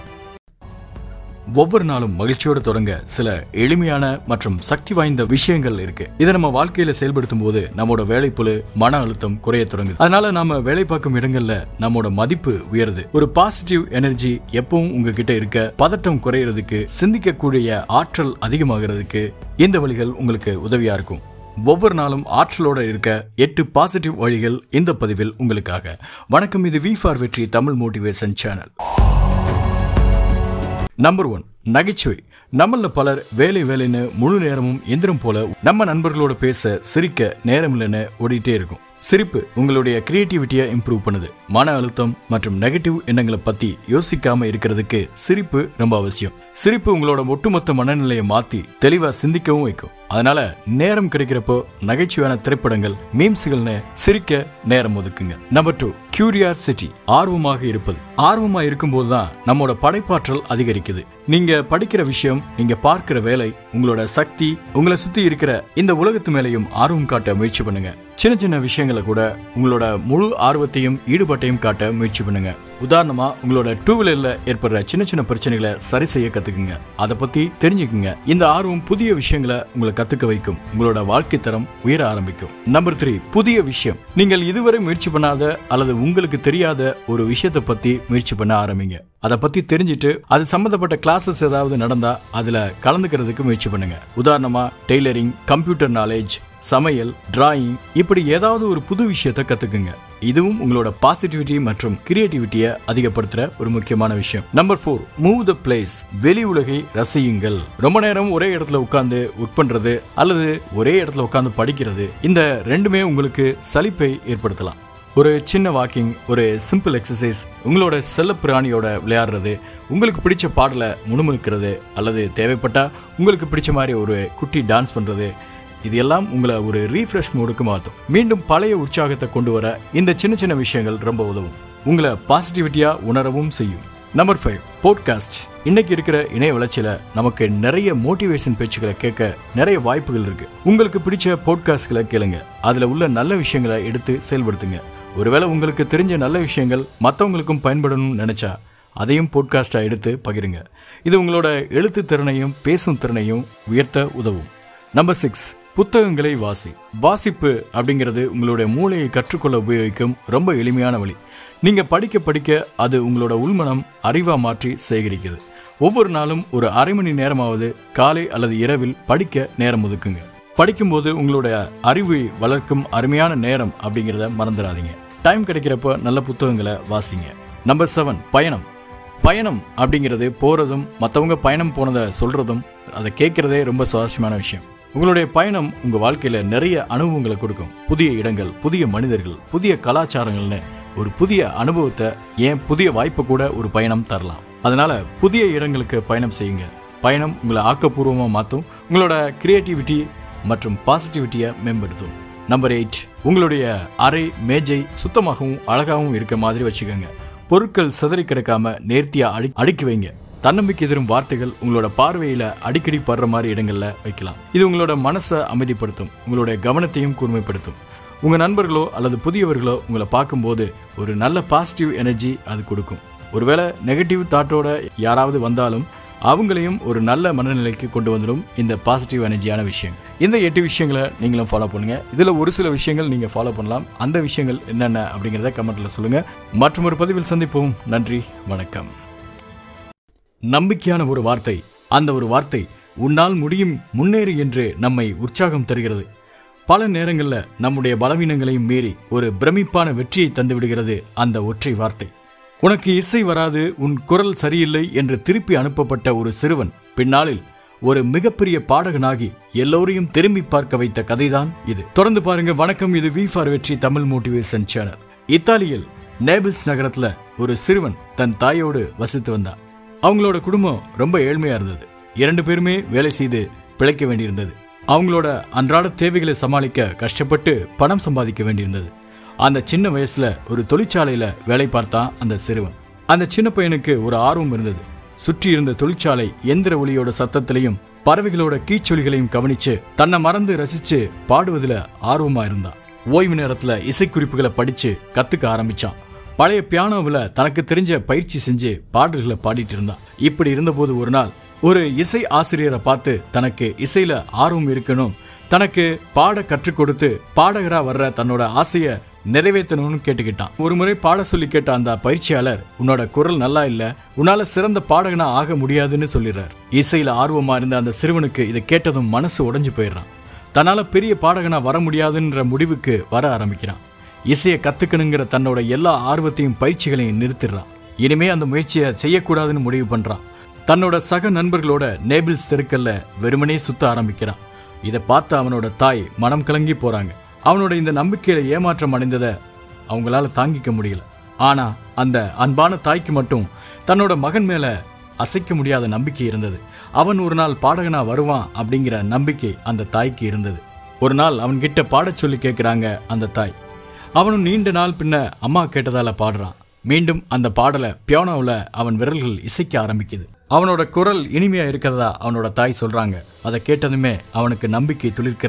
ஒவ்வொரு நாளும் மகிழ்ச்சியோடு தொடங்க சில எளிமையான மற்றும் சக்தி வாய்ந்த விஷயங்கள் இருக்கு இதை நம்ம வாழ்க்கையில செயல்படுத்தும் போது நம்மோட வேலைப்புழு மன அழுத்தம் குறைய தொடங்குது அதனால நாம வேலை பார்க்கும் இடங்கள்ல நம்மோட மதிப்பு உயருது ஒரு பாசிட்டிவ் எனர்ஜி எப்பவும் உங்ககிட்ட இருக்க பதட்டம் குறையறதுக்கு சிந்திக்கக்கூடிய ஆற்றல் அதிகமாகிறதுக்கு இந்த வழிகள் உங்களுக்கு உதவியா இருக்கும் ஒவ்வொரு நாளும் ஆற்றலோட இருக்க எட்டு பாசிட்டிவ் வழிகள் இந்த பதிவில் உங்களுக்காக வணக்கம் இது V for Vetri Tamil motivation channel number one நகைச்சுவை நம்மள பலர் வேலை வேலைன்னு முழு நேரமும் எந்திரம் போல நம்ம நண்பர்களோட பேச சிரிக்க நேரம் இல்லைன்னு ஓடிட்டே இருக்கும் சிரிப்பு உங்களுடைய கிரியேட்டிவிட்டியை இம்ப்ரூவ் பண்ணுது மன அழுத்தம் மற்றும் நெகட்டிவ் எண்ணங்களை பத்தி யோசிக்காம இருக்கிறதுக்கு சிரிப்பு ரொம்ப அவசியம் சிரிப்பு உங்களோட ஒட்டுமொத்த மனநிலையை மாத்தி தெளிவா சிந்திக்கவும் வைக்கும் அதனால நேரம் கிடைக்கிறப்போ நகைச்சுவையான திரைப்படங்கள் மீம்ஸ்கள்னு சிரிக்க நேரம் ஒதுக்குங்க நம்பர் டூ கியூரியாசிட்டி ஆர்வமாக இருப்பது ஆர்வமா இருக்கும்போது தான் நம்மோட படைப்பாற்றல் அதிகரிக்குது நீங்க படிக்கிற விஷயம் நீங்க பார்க்கிற வேலை உங்களோட சக்தி உங்களை சுத்தி இருக்கிற இந்த உலகத்து மேலையும் ஆர்வம் காட்ட முயற்சி பண்ணுங்க சின்ன சின்ன விஷயங்களை கூட உங்களோட முழு ஆர்வத்தையும் ஈடுபாட்டையும் காட்ட முயற்சி பண்ணுங்க உதாரணமா உங்களோட டூ வீலர்ல ஏற்படுற சின்ன சின்ன பிரச்சனைகளை சரி செய்ய கத்துக்குங்க அதை பத்தி தெரிஞ்சுக்குங்க இந்த ஆர்வம் புதிய விஷயங்களை உங்களை கத்துக்க வைக்கும் உங்களோட வாழ்க்கை தரம் உயர ஆரம்பிக்கும் நம்பர் த்ரீ புதிய விஷயம் நீங்கள் இதுவரை முயற்சி பண்ணாத அல்லது உங்களுக்கு தெரியாத ஒரு விஷயத்தை பத்தி முயற்சி பண்ண ஆரம்பிங்க அதை பத்தி தெரிஞ்சுட்டு அது சம்பந்தப்பட்ட கிளாஸஸ் ஏதாவது நடந்தா அதுல கலந்துக்கிறதுக்கு முயற்சி பண்ணுங்க உதாரணமா டெய்லரிங் கம்ப்யூட்டர் நாலேஜ் சமையல் டிராயிங் இப்படி ஏதாவது ஒரு புது விஷயத்தை கத்துக்குங்க இதுவும் உங்களோட பாசிட்டிவிட்டி மற்றும் கிரியேட்டிவிட்டியை அதிகப்படுத்துற ஒரு முக்கியமான விஷயம் number four move the place வெளி உலகை ரசியுங்கள் ரொம்ப நேரம் ஒரே இடத்துல உட்கார்ந்து ஒர்க் பண்றது அல்லது ஒரே இடத்துல உட்கார்ந்து படிக்கிறது இந்த ரெண்டுமே உங்களுக்கு சலிப்பை ஏற்படுத்தலாம் ஒரு சின்ன வாக்கிங் ஒரு சிம்பிள் எக்ஸசைஸ் உங்களோட செல்ல பிராணியோட விளையாடுறது உங்களுக்கு பிடிச்ச பாடலை முணுமுணுக்கிறது அல்லது தேவைப்பட்டா உங்களுக்கு பிடிச்ச மாதிரி ஒரு குட்டி டான்ஸ் பண்றது இது எல்லாம் உங்களை ஒரு ரீஃப்ரெஷ் மூடுக்கு மாற்றும் மீண்டும் பழைய உற்சாகத்தை கொண்டு வர இந்த சின்ன சின்ன விஷயங்கள் ரொம்ப உதவும் உங்களை பாசிட்டிவிட்டியா உணரவும் செய்யும் நம்பர் ஃபைவ் போட்காஸ்ட் இன்னைக்கு இருக்கிற இணைய வளர்ச்சியில நமக்கு நிறைய மோட்டிவேஷன் பேச்சுக்களை கேட்க நிறைய வாய்ப்புகள் இருக்கு உங்களுக்கு பிடிச்ச போட்காஸ்ட்களை கேளுங்க அதுல உள்ள நல்ல விஷயங்களை எடுத்து செயல்படுத்துங்க ஒருவேளை உங்களுக்கு தெரிஞ்ச நல்ல விஷயங்கள் மற்றவங்களுக்கும் பயன்படணும்னு நினைச்சா அதையும் போட்காஸ்டா எடுத்து பகிருங்க இது உங்களோட எழுத்து திறனையும் பேசும் திறனையும் உயர்த்த உதவும் நம்பர் சிக்ஸ் புத்தகங்களை வாசி வாசிப்பு அப்படிங்கிறது உங்களுடைய மூளையை கற்றுக்கொள்ள உபயோகிக்கும் ரொம்ப எளிமையான வழி நீங்க படிக்க படிக்க அது உங்களோட உள்மனம் அறிவா மாற்றி சேகரிக்குது ஒவ்வொரு நாளும் ஒரு அரை மணி நேரமாவது காலை அல்லது இரவில் படிக்க நேரம் ஒதுக்குங்க படிக்கும்போது உங்களுடைய அறிவை வளர்க்கும் அருமையான நேரம் அப்படிங்கிறத மறந்துடாதீங்க டைம் கிடைக்கிறப்ப நல்ல புத்தகங்களை வாசிங்க நம்பர் செவன் பயணம் பயணம் அப்படிங்கிறது போறதும் மற்றவங்க பயணம் போனதை சொல்றதும் அதை கேட்கறதே ரொம்ப சுவாரஸ்யமான விஷயம் உங்களுடைய பயணம் உங்க வாழ்க்கையில நிறைய அனுபவங்களை கொடுக்கும் புதிய இடங்கள் புதிய மனிதர்கள் புதிய கலாச்சாரங்கள்னு ஒரு புதிய அனுபவத்தை ஏன் புதிய வாய்ப்பை கூட ஒரு பயணம் தரலாம் அதனால புதிய இடங்களுக்கு பயணம் செய்யுங்க பயணம் உங்களை ஆக்கப்பூர்வமா மாற்றும் உங்களோட கிரியேட்டிவிட்டி மற்றும் பாசிட்டிவிட்டியை மேம்படுத்தும் நம்பர் எயிட் உங்களுடைய அறை மேஜை சுத்தமாகவும் அழகாகவும் இருக்க மாதிரி வச்சுக்கோங்க பொருட்கள் சிதறி கிடக்காம நேர்த்தியா அடி அடுக்கி வைங்க தன்னம்பிக்கை தரும் வார்த்தைகள் உங்களோட பார்வையில அடிக்கடி படுற மாதிரி இடங்கள்ல வைக்கலாம் இது உங்களோட மனசை அமைதிப்படுத்தும் உங்களுடைய கவனத்தையும் கூர்மைப்படுத்தும் உங்க நண்பர்களோ அல்லது புதியவர்களோ உங்களை பார்க்கும்போது ஒரு நல்ல பாசிட்டிவ் எனர்ஜி அது கொடுக்கும் ஒருவேளை நெகட்டிவ் தாட்டோட யாராவது வந்தாலும் அவங்களையும் ஒரு நல்ல மனநிலைக்கு கொண்டு வந்துடும் இந்த பாசிட்டிவ் எனர்ஜியான விஷயம் இந்த எட்டு விஷயங்களை நீங்களும் ஃபாலோ பண்ணுங்க இதுல ஒரு சில விஷயங்கள் நீங்க ஃபாலோ பண்ணலாம் அந்த விஷயங்கள் என்னென்ன அப்படிங்கறத கமெண்ட்ல சொல்லுங்க மற்றும் ஒரு பதிவில் சந்திப்போம் நன்றி வணக்கம் நம்பிக்கையான ஒரு வார்த்தை அந்த ஒரு வார்த்தை உன்னால் முடியும் முன்னேறு என்று நம்மை உற்சாகம் தருகிறது பல நேரங்களில் நம்முடைய பலவீனங்களையும் மீறி ஒரு பிரமிப்பான வெற்றியை தந்து விடுகிறது அந்த ஒற்றை வார்த்தை உனக்கு இசை வராது உன் குரல் சரியில்லை என்று திருப்பி அனுப்பப்பட்ட ஒரு சிறுவன் பின்னாளில் ஒரு மிகப்பெரிய பாடகனாகி எல்லோரையும் திரும்பி பார்க்க வைத்த கதைதான் இது தொடர்ந்து பாருங்க வணக்கம் இது V for Vetri Tamil motivation channel இத்தாலியில் நேபிள்ஸ் நகரத்துல ஒரு சிறுவன் தன் தாயோடு வசித்து வந்தான் அவங்களோட குடும்பம் ரொம்ப ஏழ்மையா இருந்தது இரண்டு பேருமே வேலை செய்து பிழைக்க வேண்டியிருந்தது அவங்களோட அன்றாட தேவைகளை சமாளிக்க கஷ்டப்பட்டு பணம் சம்பாதிக்க வேண்டியிருந்தது அந்த சின்ன வயசுல ஒரு தொழிற்சாலையில வேலை பார்த்தான் அந்த சிறுவன் அந்த சின்ன பையனுக்கு ஒரு ஆர்வம் இருந்தது சுற்றி இருந்த தொழிற்சாலை எந்திர ஒளியோட சத்தத்திலையும் பறவைகளோட கீச்சொலிகளையும் கவனிச்சு தன்னை மறந்து ரசிச்சு பாடுவதுல ஆர்வமா இருந்தான் ஓய்வு நேரத்துல இசைக்குறிப்புகளை படிச்சு கத்துக்க ஆரம்பிச்சான் பழைய பியானோவில் தனக்கு தெரிஞ்ச பயிற்சி செஞ்சு பாடல்களை பாடிட்டு இருந்தான் இப்படி இருந்தபோது ஒரு நாள் ஒரு இசை ஆசிரியரை பார்த்து தனக்கு இசையில ஆர்வம் இருக்கணும் தனக்கு பாட கற்றுக் கொடுத்து பாடகரா வர்ற தன்னோட ஆசைய நிறைவேற்றணும்னு கேட்டுக்கிட்டான் ஒரு முறை பாட சொல்லி கேட்ட அந்த பயிற்சியாளர் உன்னோட குரல் நல்லா இல்ல உன்னால சிறந்த பாடகனா ஆக முடியாதுன்னு சொல்லிடுறார் இசையில ஆர்வமா இருந்த அந்த சிறுவனுக்கு இதை கேட்டதும் மனசு உடைஞ்சு போயிடுறான் தன்னால பெரிய பாடகனா வர முடியாதுன்ற முடிவுக்கு வர ஆரம்பிக்கிறான் இசையை கத்துக்கணுங்கிற தன்னோட எல்லா ஆர்வத்தையும் பயிற்சிகளையும் நிறுத்திடுறான் இனிமே அந்த முயற்சியை செய்யக்கூடாதுன்னு முடிவு பண்றான் தன்னோட சக நண்பர்களோட நேபிள்ஸ் தெருக்கல்ல வெறுமனே சுத்த ஆரம்பிக்கிறான் இதை பார்த்து அவனோட தாய் மனம் கலங்கி போறாங்க அவனோட இந்த நம்பிக்கையில ஏமாற்றம் அடைந்ததை அவங்களால தாங்கிக்க முடியல ஆனா அந்த அன்பான தாய்க்கு மட்டும் தன்னோட மகன் மேல அசைக்க முடியாத நம்பிக்கை இருந்தது அவன் ஒரு நாள் பாடகனா வருவான் அப்படிங்கிற நம்பிக்கை அந்த தாய்க்கு இருந்தது ஒரு நாள் அவன்கிட்ட பாடச் சொல்லி கேட்குறாங்க அந்த தாய் அவனும் நீண்ட நாள் பின்ன அம்மா கேட்டதால பாடுறான் மீண்டும் அந்த பாடலை பியானோவில் அவன் விரல்கள் இசைக்க ஆரம்பிக்குது அவனோட குரல் இனிமையா இருக்கிறதா அவனோட தாய் சொல்றாங்க அதை கேட்டதுமே அவனுக்கு நம்பிக்கை துளிர்க்கிறது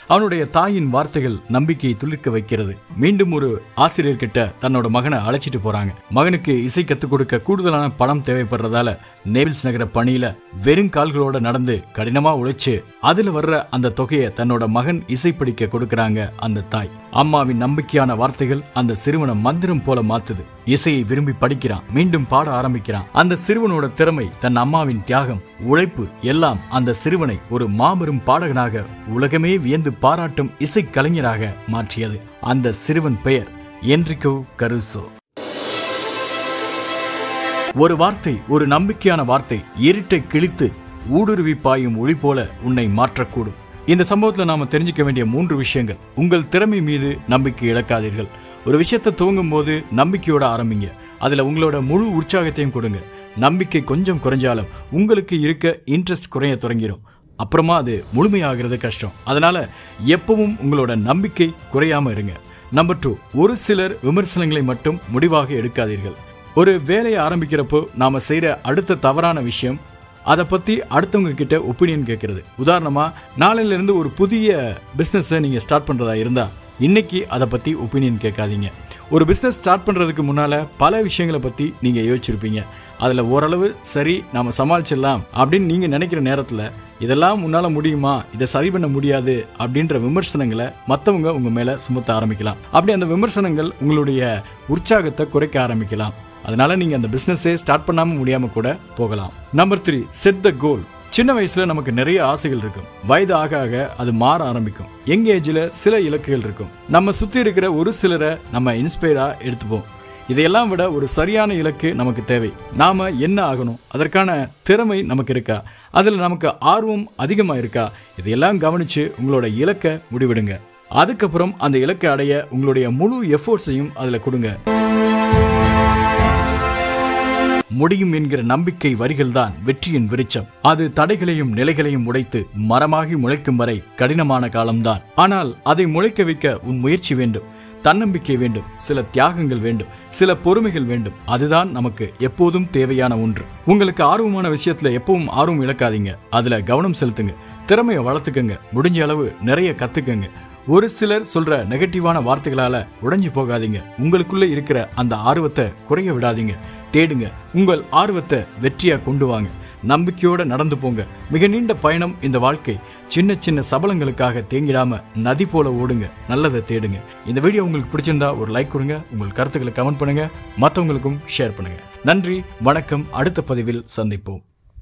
அவனுடைய தாயின் வார்த்தைகள் நம்பிக்கையை துளிர்க்க வைக்கிறது மீண்டும் ஒரு ஆசிரியர்கிட்ட தன்னோட மகனை அழைச்சிட்டு போறாங்க மகனுக்கு இசை கத்துக் கொடுக்க கூடுதலான பணம் தேவைப்படுறதால நேபிள்ஸ் நகர பணியில வெறும் கால்களோட நடந்து கடினமா உழைச்சு அதுல வர்ற அந்த தொகையை தன்னோட மகன் இசை படிக்க கொடுக்கறாங்க அந்த தாய் அம்மாவின் நம்பிக்கையான வார்த்தைகள் அந்த சிறுவனை மந்திரம் போல மாத்துது இசையை விரும்பி படிக்கிறான் மீண்டும் பாட ஆரம்பிக்கிறான் அந்த சிறுவனோட திறமை தன் அம்மாவின் தியாகம் உழைப்பு எல்லாம் அந்த சிறுவனை ஒரு மாபெரும் பாடகனாக உலகமே வியந்து பாராட்டும் இசை கலைஞராக மாற்றியது அந்த சிறுவன் பெயர் என்ரிகோ கருசோ ஒரு வார்த்தை ஒரு நம்பிக்கையான வார்த்தை இருட்டை கிழித்து ஊடுருவி பாயும் ஒளி போல உன்னை மாற்றக்கூடும் இந்த சம்பவத்துல நாம தெரிஞ்சுக்க வேண்டிய மூன்று விஷயங்கள் உங்கள் திறமை மீது நம்பிக்கை இழக்காதீர்கள் ஒரு விஷயத்தை துவங்கும் போது நம்பிக்கையோட ஆரம்பிங்க அதுல உங்களோட முழு உற்சாகத்தையும் கொடுங்க நம்பிக்கை கொஞ்சம் குறைஞ்சாலும் உங்களுக்கு இருக்க இன்ட்ரெஸ்ட் குறைய தொடங்கிடும் அப்புறமா அது முழுமையாகிறது கஷ்டம் அதனால எப்பவும் உங்களோட நம்பிக்கை குறையாம இருங்க நம்பர் டூ ஒரு சிலர் விமர்சனங்களை மட்டும் முடிவாக எடுக்காதீர்கள் ஒரு வேலையை ஆரம்பிக்கிறப்போ நாம செய்யற அடுத்த தவறான விஷயம் அதை பத்தி அடுத்தவங்க கிட்ட ஒப்பீனியன் கேட்கறது உதாரணமா நாளையில இருந்து ஒரு புதிய பிசினஸை நீங்க ஸ்டார்ட் பண்றதா இருந்தா இன்னைக்கு அதை பத்தி ஒப்பீனியன் கேட்காதீங்க ஒரு பிசினஸ் ஸ்டார்ட் பண்றதுக்கு முன்னால பல விஷயங்களை பத்தி நீங்க யோசிச்சிருப்பீங்க அதுல ஓரளவு சரி நாம சமாளிச்சிடலாம் அப்படின்னு நீங்க நினைக்கிற நேரத்துல இதெல்லாம் உன்னால முடியுமா இதை சரி பண்ண முடியாது அப்படின்ற விமர்சனங்களை மத்தவங்க உங்க மேல சுமத்த ஆரம்பிக்கலாம் அப்படி அந்த விமர்சனங்கள் உங்களுடைய உற்சாகத்தை குறைக்க ஆரம்பிக்கலாம் அதனால நீங்க அந்த பிசினஸே ஸ்டார்ட் பண்ணாம முடியாம கூட போகலாம் number three set the goal சின்ன வயசுல நமக்கு நிறைய ஆசைகள் இருக்கும் வயது ஆக ஆக அது மாற ஆரம்பிக்கும் யங் ஏஜ்ல சில இலக்குகள் இருக்கும் நம்ம சுத்தி இருக்கிற ஒரு சிலரை நம்ம இன்ஸ்பயரா எடுத்துப்போம் இதையெல்லாம் விட ஒரு சரியான இலக்கு நமக்கு தேவை நாம என்ன ஆகணும் அதற்கான திறமை நமக்கு இருக்கா அதுல நமக்கு ஆர்வம் அதிகமா இருக்கா இதையெல்லாம் கவனிச்சு உங்களோட இலக்கை முடிவிடுங்க அதுக்கப்புறம் அந்த இலக்கை அடைய உங்களுடைய முழு எஃபோர்ட்ஸையும் அதுல கொடுங்க முடியும் என்கிற நம்பிக்கை வரிகள்தான் வெற்றியின் விருச்சம் அது தடைகளையும் நிலைகளையும் உடைத்து மரமாகி முளைக்கும் வரை கடினமான காலம்தான் ஆனால் அதை முளைக்க வைக்க உன் முயற்சி வேண்டும் தன்னம்பிக்கை வேண்டும் சில தியாகங்கள் வேண்டும் சில பொறுமைகள் வேண்டும் அதுதான் நமக்கு எப்போதும் தேவையான ஒன்று உங்களுக்கு ஆர்வமான விஷயத்துல எப்பவும் ஆர்வம் இழக்காதீங்க அதுல கவனம் செலுத்துங்க திறமையை வளர்த்துக்கங்க முடிஞ்ச அளவு நிறைய கத்துக்கங்க ஒரு சிலர் சொல்ற நெகட்டிவான வார்த்தைகளால உடைஞ்சு போகாதீங்க உங்களுக்குள்ள இருக்கிற அந்த ஆர்வத்தை குறைய விடாதீங்க தேடுங்க உங்கள் ஆர்வத்தை வெற்றியா கொண்டு வாங்க நம்பிக்கையோட நடந்து போங்க மிக நீண்ட பயணம் இந்த வாழ்க்கை சின்ன சின்ன சபலங்களுக்காக தேங்கிடாம நதி போல ஓடுங்க நல்லதை தேடுங்க இந்த வீடியோ உங்களுக்கு பிடிச்சிருந்தா ஒரு லைக் கொடுங்க உங்கள் கருத்துக்களை கமெண்ட் பண்ணுங்க மற்றவங்களுக்கும் ஷேர் பண்ணுங்க நன்றி வணக்கம் அடுத்த பதிவில் சந்திப்போம்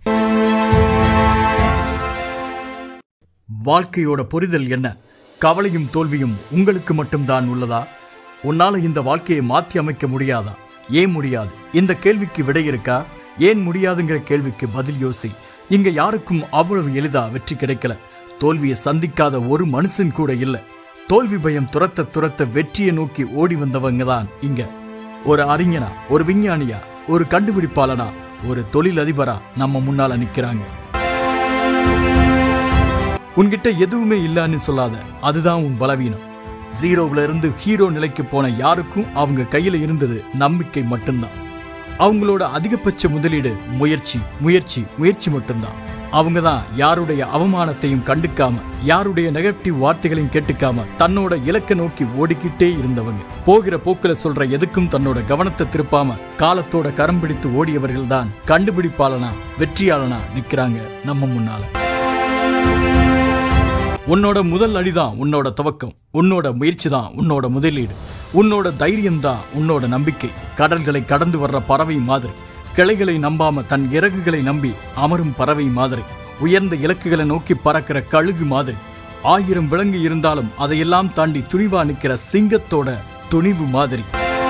வாழ்க்கையோட புரிதல் என்ன கவலையும் தோல்வியும் உங்களுக்கு மட்டும்தான் உள்ளதா உன்னால இந்த வாழ்க்கையை மாற்றி அமைக்க முடியாதா ஏன் முடியாது இந்த கேள்விக்கு விடை இருக்கா ஏன் முடியாதுங்கிற கேள்விக்கு பதில் யோசி இங்க யாருக்கும் அவ்வளவு எளிதா வெற்றி கிடைக்கல தோல்வியை சந்திக்காத ஒரு மனுஷன் கூட இல்ல தோல்வி பயம் துரத்த துரத்த வெற்றியை நோக்கி ஓடி வந்தவங்க தான் இங்க ஒரு அறிஞனா ஒரு விஞ்ஞானியா ஒரு கண்டுபிடிப்பாளனா ஒரு தொழிலதிபரா நம்ம முன்னால நிக்கிறாங்க உன்கிட்ட எதுவுமே இல்லைன்னு சொல்லாத அதுதான் உன் பலவீனம் ஜீரோவுல இருந்து ஹீரோ நிலைக்கு போன யாருக்கும் அவங்க கையில இருந்தது நம்பிக்கை மட்டும்தான் அவங்களோட அதிகபட்ச முதலீடு முயற்சி முயற்சி முயற்சி மட்டும்தான் அவங்க தான் யாருடைய அவமானத்தையும் கண்டுக்காம யாருடைய நெகட்டிவ் வார்த்தைகளையும் கேட்டுக்காம தன்னோட இலக்கை நோக்கி ஓடிக்கிட்டே இருந்தவங்க போகிற போக்குல சொல்ற எதுக்கும் தன்னோட கவனத்தை திருப்பாம காலத்தோட கரம் பிடித்து ஓடியவர்கள் தான் கண்டுபிடிப்பாளனா வெற்றியாளனா நிக்கிறாங்க நம்ம முன்னால உன்னோட முதல் அடிதான் உன்னோட துவக்கம் உன்னோட முயற்சி தான் உன்னோட முதலீடு உன்னோட தைரியம் தான் உன்னோட நம்பிக்கை கடல்களை கடந்து வர்ற பறவை மாதிரி கிளைகளை நம்பாம தன் இறகுகளை நம்பி அமரும் பறவை மாதிரி உயர்ந்த இலக்குகளை நோக்கி பறக்கிற கழுகு மாதிரி ஆயிரம் விலங்கு இருந்தாலும் அதையெல்லாம் தாண்டி துணிவா நிக்கிற சிங்கத்தோட துணிவு மாதிரி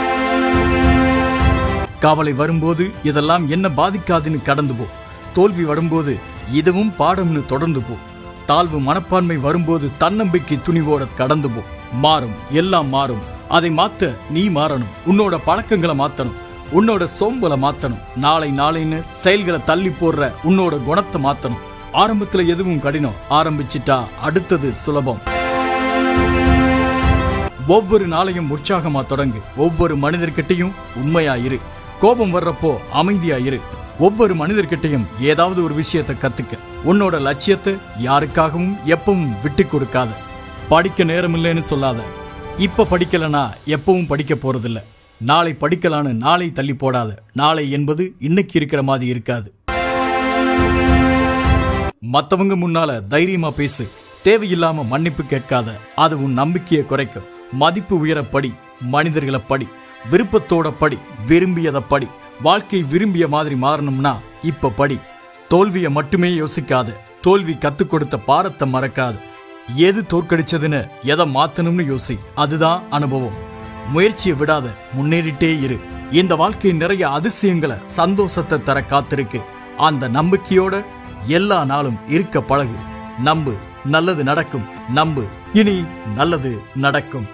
கவலை வரும்போது இதெல்லாம் என்ன பாதிக்காதுன்னு கடந்து போ தோல்வி வரும்போது இதுவும் பாடம்னு தொடர்ந்து போ தாழ்வு மனப்பான்மை வரும்போது தன்னம்பிக்கை துணிவோட கடந்து போ மாறும் எல்லாம் மாறும் அதை மாத்த நீ மாறணும் உன்னோட பழக்கங்களை மாத்தணும் உன்னோட சோம்பலை மாத்தணும் நாளை நாளைன்னு செயல்களை தள்ளி போடுற உன்னோட குணத்தை மாத்தணும் ஆரம்பத்துல எதுவும் கடினம் ஆரம்பிச்சிட்டா அடுத்தது சுலபம் ஒவ்வொரு நாளையும் உற்சாகமா தொடங்கு ஒவ்வொரு மனிதர்கிட்டையும் உண்மையா இரு கோபம் வர்றப்போ அமைதியா இரு ஒவ்வொரு மனிதர்கிட்டையும் ஏதாவது ஒரு விஷயத்தை கத்துக்க உன்னோட லட்சியத்தை யாருக்காகவும் எப்பவும் விட்டு கொடுக்காத படிக்க நேரம் இல்லைன்னு சொல்லாத இப்ப படிக்கலனா எப்பவும் படிக்க போறதில்ல நாளை படிக்கலான்னு நாளை தள்ளி போடாத நாளை என்பது இன்னைக்கு இருக்கிற மாதிரி இருக்காது மத்தவங்க முன்னால தைரியமா பேசு தேவையில்லாம மன்னிப்பு கேட்காத அது உன் நம்பிக்கையை குறைக்கும் மதிப்பு உயர படி மனிதர்களை படி விருப்பத்தோட படி விரும்பியதை படி வாழ்க்கை விரும்பிய மாதிரி மாறணும்னா இப்ப படி தோல்வியை மட்டுமே யோசிக்காத தோல்வி கத்துக் கொடுத்த பாரத்தை மறக்காது எது தோற்கடிச்சதுன்னு எதை மாத்தணும்னு யோசி அதுதான் அனுபவம் முயற்சியை விடாத முன்னேறிட்டே இரு இந்த வாழ்க்கை நிறைய அதிசயங்களை சந்தோஷத்தை தர காத்திருக்கு அந்த நம்பிக்கையோட எல்லா நாளும் இருக்க பழகு நம்பு நல்லது நடக்கும் நம்பு இனி நல்லது நடக்கும்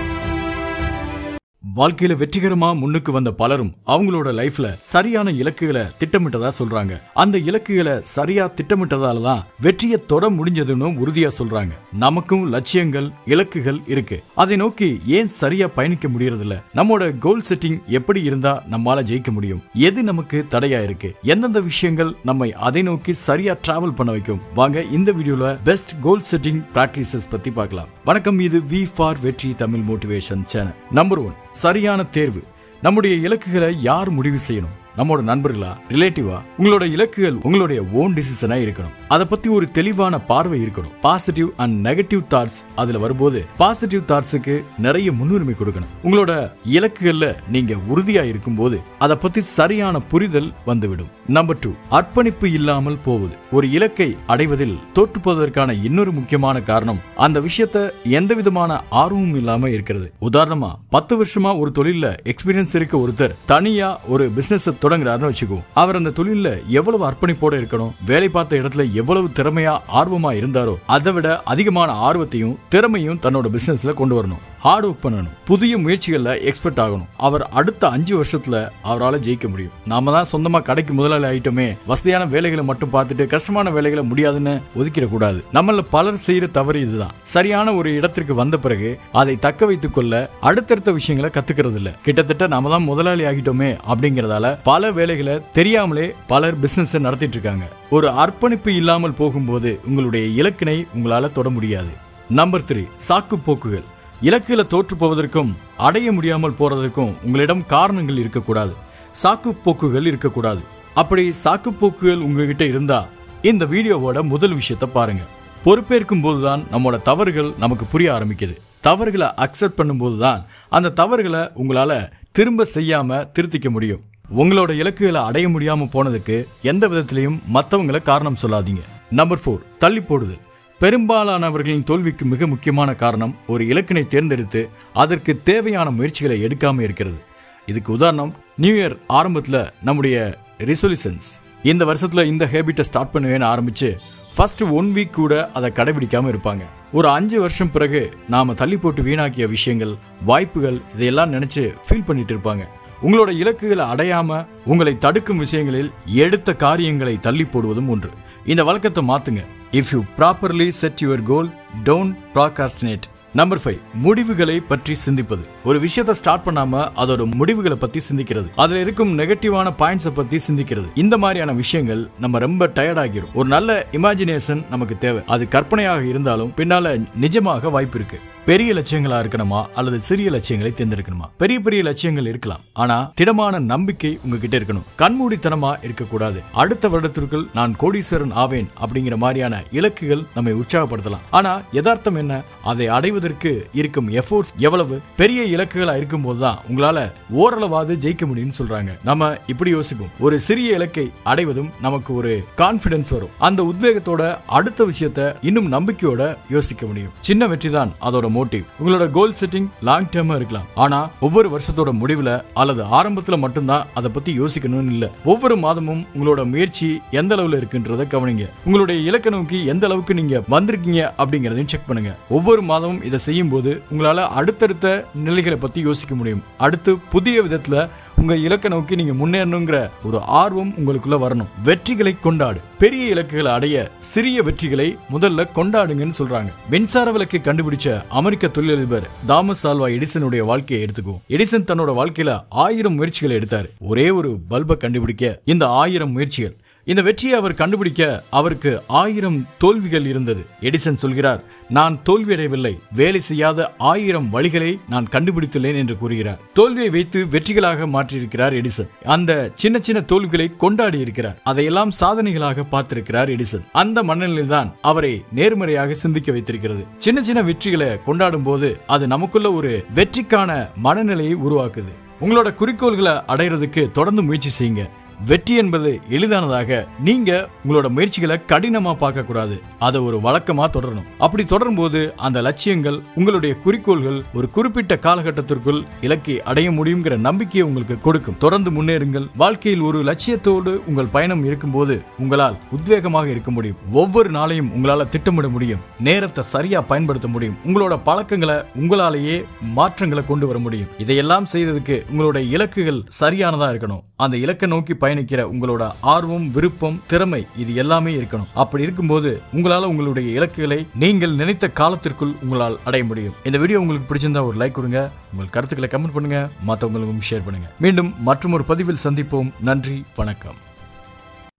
வாழ்க்கையில வெற்றிகரமா முன்னுக்கு வந்த பலரும் அவங்களோட லைஃப்ல சரியான இலக்குகளை திட்டமிட்டதா சொல்றாங்க அந்த இலக்குகளை சரியா திட்டமிட்டதால தான் வெற்றியை தொட முடிஞ்சதுன்னு உறுதியா சொல்றாங்க நமக்கும் லட்சியங்கள் இலக்குகள் இருக்கு அதை நோக்கி ஏன் சரியா பயணிக்க முடியறதில்ல நம்மோட கோல் செட்டிங் எப்படி இருந்தா நம்மால ஜெயிக்க முடியும் எது நமக்கு தடையா இருக்கு எந்தெந்த விஷயங்கள் நம்மை அதை நோக்கி சரியா டிராவல் பண்ண வைக்கும் வாங்க இந்த வீடியோல பெஸ்ட் கோல் செட்டிங் பிராக்டிசஸ் பத்தி பார்க்கலாம் வணக்கம் இது V for Vetri Tamil motivation channel number one சரியான தேர்வு நம்முடைய இலக்குகளை யார் முடிவு செய்யணும் நம்மோட நண்பர்களா ரிலேட்டிவா உங்களோட இலக்குகள் உங்களுடைய ஓன் டிசிஷனா இருக்கணும் அதை பத்தி ஒரு தெளிவான பார்வை இருக்கணும் பாசிட்டிவ் அண்ட் நெகட்டிவ் தாட்ஸ் அதுல வரும்போது பாசிட்டிவ் தாட்ஸுக்கு நிறைய முன்னுரிமை கொடுக்கணும் உங்களோட இலக்குகள்ல நீங்க உறுதியா இருக்கும்போது அதை பத்தி சரியான புரிதல் வந்துவிடும் நம்பர் டூ அர்ப்பணிப்பு இல்லாமல் போவது ஒரு இலக்கை அடைவதில் தோற்று போவதற்கான இன்னொரு முக்கியமான காரணம் அந்த விஷயத்த எந்த விதமான ஆர்வமும் இல்லாம இருக்கிறது உதாரணமா பத்து வருஷமா ஒரு தொழில்ல எக்ஸ்பீரியன்ஸ் இருக்க ஒருத்தர் தனியா ஒரு பிசினஸ் தொடங்குறாருன்னு வச்சுக்குவோம் அவர் அந்த தொழில்ல எவ்வளவு அர்ப்பணிப்போட இருக்கணும் வேலை பார்த்த இடத்துல எவ்வளவு திறமையா ஆர்வமா இருந்தாரோ அதை விட அதிகமான ஆர்வத்தையும் திறமையும் தன்னோட பிசினஸ்ல கொண்டு வரணும் ஹார்ட் ஒர்க் பண்ணணும் புதிய முயற்சிகள்ல எக்ஸ்பர்ட் ஆகணும் அவர் அடுத்த அஞ்சு வருஷத்துல அவரால் ஜெயிக்க முடியும் நாம தான் சொந்தமா கடைக்கு முதலாளி ஆயிட்டோமே வசதியான வேலைகளை மட்டும் பார்த்துட்டு கஷ்டமான வேலைகளை முடியாதுன்னு ஒதுக்கிடக்கூடாது நம்மள பலர் செய்யற தவறு இதுதான் சரியான ஒரு இடத்திற்கு வந்த பிறகு அதை தக்க வைத்துக் கொள்ள அடுத்தடுத்த விஷயங்களை கத்துக்கிறது இல்ல கிட்டத்தட்ட நாம தான் முதலாளி ஆகிட்டோமே அப்படிங்கறதால பல வேலைகளை தெரியாமலே பலர் பிசினஸ் நடத்திட்டு இருக்காங்க ஒரு அர்ப்பணிப்பு இல்லாமல் போகும்போது உங்களுடைய இலக்கினை உங்களால தொட முடியாது நம்பர் த்ரீ சாக்கு போக்குகள் இலக்குகளை தோற்று போவதற்கும் அடைய முடியாமல் போறதற்கும் உங்களிடம் காரணங்கள் இருக்கக்கூடாது சாக்கு போக்குகள் இருக்கக்கூடாது அப்படி சாக்கு போக்குகள் உங்ககிட்ட இருந்தா இந்த வீடியோவோட முதல் விஷயத்த பாருங்க பொறுப்பேற்கும் போதுதான் நம்மளோட தவறுகள் நமக்கு புரிய ஆரம்பிக்குது தவறுகளை அக்செப்ட் பண்ணும்போது தான் அந்த தவறுகளை உங்களால திரும்ப செய்யாம திருத்திக்க முடியும் உங்களோட இலக்குகளை அடைய முடியாம போனதுக்கு எந்த விதத்திலையும் மற்றவங்களை காரணம் சொல்லாதீங்க நம்பர் ஃபோர் தள்ளி போடுதல் பெரும்பாலானவர்களின் தோல்விக்கு மிக முக்கியமான காரணம் ஒரு இலக்கினை தேர்ந்தெடுத்து அதற்கு தேவையான முயற்சிகளை எடுக்காம இருக்கிறது இதுக்கு உதாரணம் நியூ இயர் ஆரம்பத்தில் நம்முடைய ரிசொல்யூஷன்ஸ் இந்த வருஷத்துல இந்த ஹேபிட்டை ஸ்டார்ட் பண்ணுவேன்னு ஆரம்பிச்சு ஃபர்ஸ்ட் ஒன் வீக் கூட அதை கடைபிடிக்காம இருப்பாங்க ஒரு அஞ்சு வருஷம் பிறகு நாம தள்ளி போட்டு வீணாக்கிய விஷயங்கள் வாய்ப்புகள் இதையெல்லாம் நினைச்சு ஃபீல் பண்ணிட்டு இருப்பாங்க உங்களோட இலக்குகளை அடையாம உங்களை தடுக்கும் விஷயங்களில் எடுத்த காரியங்களை தள்ளி போடுவதும் ஒன்று இந்த வழக்கத்தை மாத்துங்க if you properly set your goal don't procrastinate number five முடிவுகளை பற்றி சிந்திப்பது ஒரு விஷயத்தை ஸ்டார்ட் பண்ணாம அதோட முடிவுகளை பத்தி சிந்திக்கிறது அதுல இருக்கும் நெகட்டிவான பாயிண்ட்ஸை பத்தி சிந்திக்கிறது இந்த மாதிரியான விஷயங்கள் நம்ம ரொம்ப டயர்ட் ஆகிரும் ஒரு நல்ல இமேஜினேஷன் நமக்கு தேவை அது கற்பனையாக இருந்தாலும் பின்னால நிஜமாக வாய்ப்பு இருக்கு பெரிய லட்சியங்களா இருக்கணுமா அல்லது சிறிய லட்சியங்களை தேர்ந்தெடுக்கணுமா பெரிய பெரிய லட்சியங்கள் இருக்கலாம் ஆனா திடமான நம்பிக்கை உங்ககிட்ட இருக்கணும் கண்மூடித்தனமா இருக்கக்கூடாது அடுத்த வருடத்திற்குள் நான் கோடீஸ்வரன் ஆவேன் அப்படிங்கிற மாதிரியான இலக்குகள் நம்மை உற்சாகப்படுத்தலாம் ஆனா யதார்த்தம் என்ன அதை அடைவதற்கு இருக்கும் எஃபோர்ட்ஸ் எவ்வளவு பெரிய இலக்குகளா இருக்கும் போதுதான் உங்களால ஓரளவாவது ஜெயிக்க முடியும்னு சொல்றாங்க நம்ம இப்படி யோசிப்போம் ஒரு சிறிய இலக்கை அடைவதும் நமக்கு ஒரு கான்பிடன்ஸ் வரும் அந்த உத்வேகத்தோட அடுத்த விஷயத்த இன்னும் நம்பிக்கையோட யோசிக்க முடியும் சின்ன வெற்றி தான் அதோட மோட்டிவ் உங்களோட கோல் செட்டிங் லாங் டேர்மா இருக்கலாம் ஆனா ஒவ்வொரு வருஷத்தோட முடிவுல அல்லது ஆரம்பத்துல மட்டும்தான் அதை பத்தி யோசிக்கணும்னு இல்ல ஒவ்வொரு மாதமும் உங்களோட முயற்சி எந்த அளவுல இருக்குன்றத கவனிங்க உங்களுடைய இலக்க நோக்கி எந்த அளவுக்கு நீங்க வந்திருக்கீங்க அப்படிங்கறதையும் செக் பண்ணுங்க ஒவ்வொரு மாதமும் இதை செய்யும் போது உங்களால அடுத்தடுத்த நிலைகளை பத்தி யோசிக்க முடியும் அடுத்து புதிய விதத்துல உங்க இலக்க நோக்கி நீங்க முன்னேறணுங்கிற ஒரு ஆர்வம் உங்களுக்குள்ள வரணும் வெற்றிகளை கொண்டாடு பெரிய இலக்குகளை அடைய சிறிய வெற்றிகளை முதல்ல கொண்டாடுங்கன்னு சொல்றாங்க மின்சார விளக்கை கண்டுபிடிச்ச அமெரிக்க தொழிலதிபர் தாமஸ் ஆல்வா எடிசனுடைய வாழ்க்கையை எடுத்துக்குவோம் எடிசன் தன்னோட வாழ்க்கையில ஆயிரம் முயற்சிகளை எடுத்தாரு ஒரே ஒரு பல்பை கண்டுபிடிக்க இந்த ஆயிரம் முயற்சிகள் இந்த வெற்றியை அவர் கண்டுபிடிக்க அவருக்கு ஆயிரம் தோல்விகள் இருந்தது எடிசன் சொல்கிறார் நான் தோல்வியடையவில்லை வேலை செய்யாத ஆயிரம் வழிகளை நான் கண்டுபிடித்துள்ளேன் என்று கூறுகிறார் தோல்வியை வைத்து வெற்றிகளாக மாற்றியிருக்கிறார் எடிசன் அந்த சின்ன சின்ன தோல்விகளை கொண்டாடி இருக்கிறார் அதையெல்லாம் சாதனைகளாக பார்த்திருக்கிறார் எடிசன் அந்த மனநிலையில் தான் அவரை நேர்மறையாக சிந்திக்க வைத்திருக்கிறது சின்ன சின்ன வெற்றிகளை கொண்டாடும் போது அது நமக்குள்ள ஒரு வெற்றிக்கான மனநிலையை உருவாக்குது உங்களோட குறிக்கோள்களை அடையிறதுக்கு தொடர்ந்து முயற்சி செய்யுங்க வெற்றி என்பது எளிதானதாக நீங்க உங்களோட முயற்சிகளை கடினமா பார்க்க கூடாது அதை ஒரு வழக்கமா தொடரணும் அப்படி தொடரும் போது அந்த லட்சியங்கள் உங்களுடைய குறிக்கோள்கள் ஒரு குறிப்பிட்ட காலகட்டத்திற்குள் இலக்கை அடைய முடியுங்கிற நம்பிக்கையை உங்களுக்கு கொடுக்கும் தொடர்ந்து முன்னேறுங்கள் வாழ்க்கையில் ஒரு லட்சியத்தோடு உங்கள் பயணம் இருக்கும்போது உங்களால் உத்வேகமாக இருக்க முடியும் ஒவ்வொரு நாளையும் உங்களால திட்டமிட முடியும் நேரத்தை சரியா பயன்படுத்த முடியும் உங்களோட பழக்கங்களை உங்களாலேயே மாற்றங்களை கொண்டு வர முடியும் இதையெல்லாம் செய்ததுக்கு உங்களோட இலக்குகள் சரியானதா இருக்கணும் அந்த இலக்கை நோக்கி பயணிக்கிற உங்களோட ஆர்வம் விருப்பம் திறமை இது எல்லாமே இருக்கணும் அப்படி இருக்கும்போது உங்களால உங்களுடைய இலக்குகளை நீங்கள் நினைத்த காலத்திற்குள் உங்களால் அடைய முடியும் இந்த வீடியோ உங்களுக்கு பிடிச்சிருந்தா ஒரு லைக் கொடுங்க உங்கள் கருத்துக்களை கமெண்ட் பண்ணுங்க மற்றவங்களுக்கும் ஷேர் பண்ணுங்க மீண்டும் மற்றும் ஒரு பதிவில் சந்திப்போம் நன்றி வணக்கம்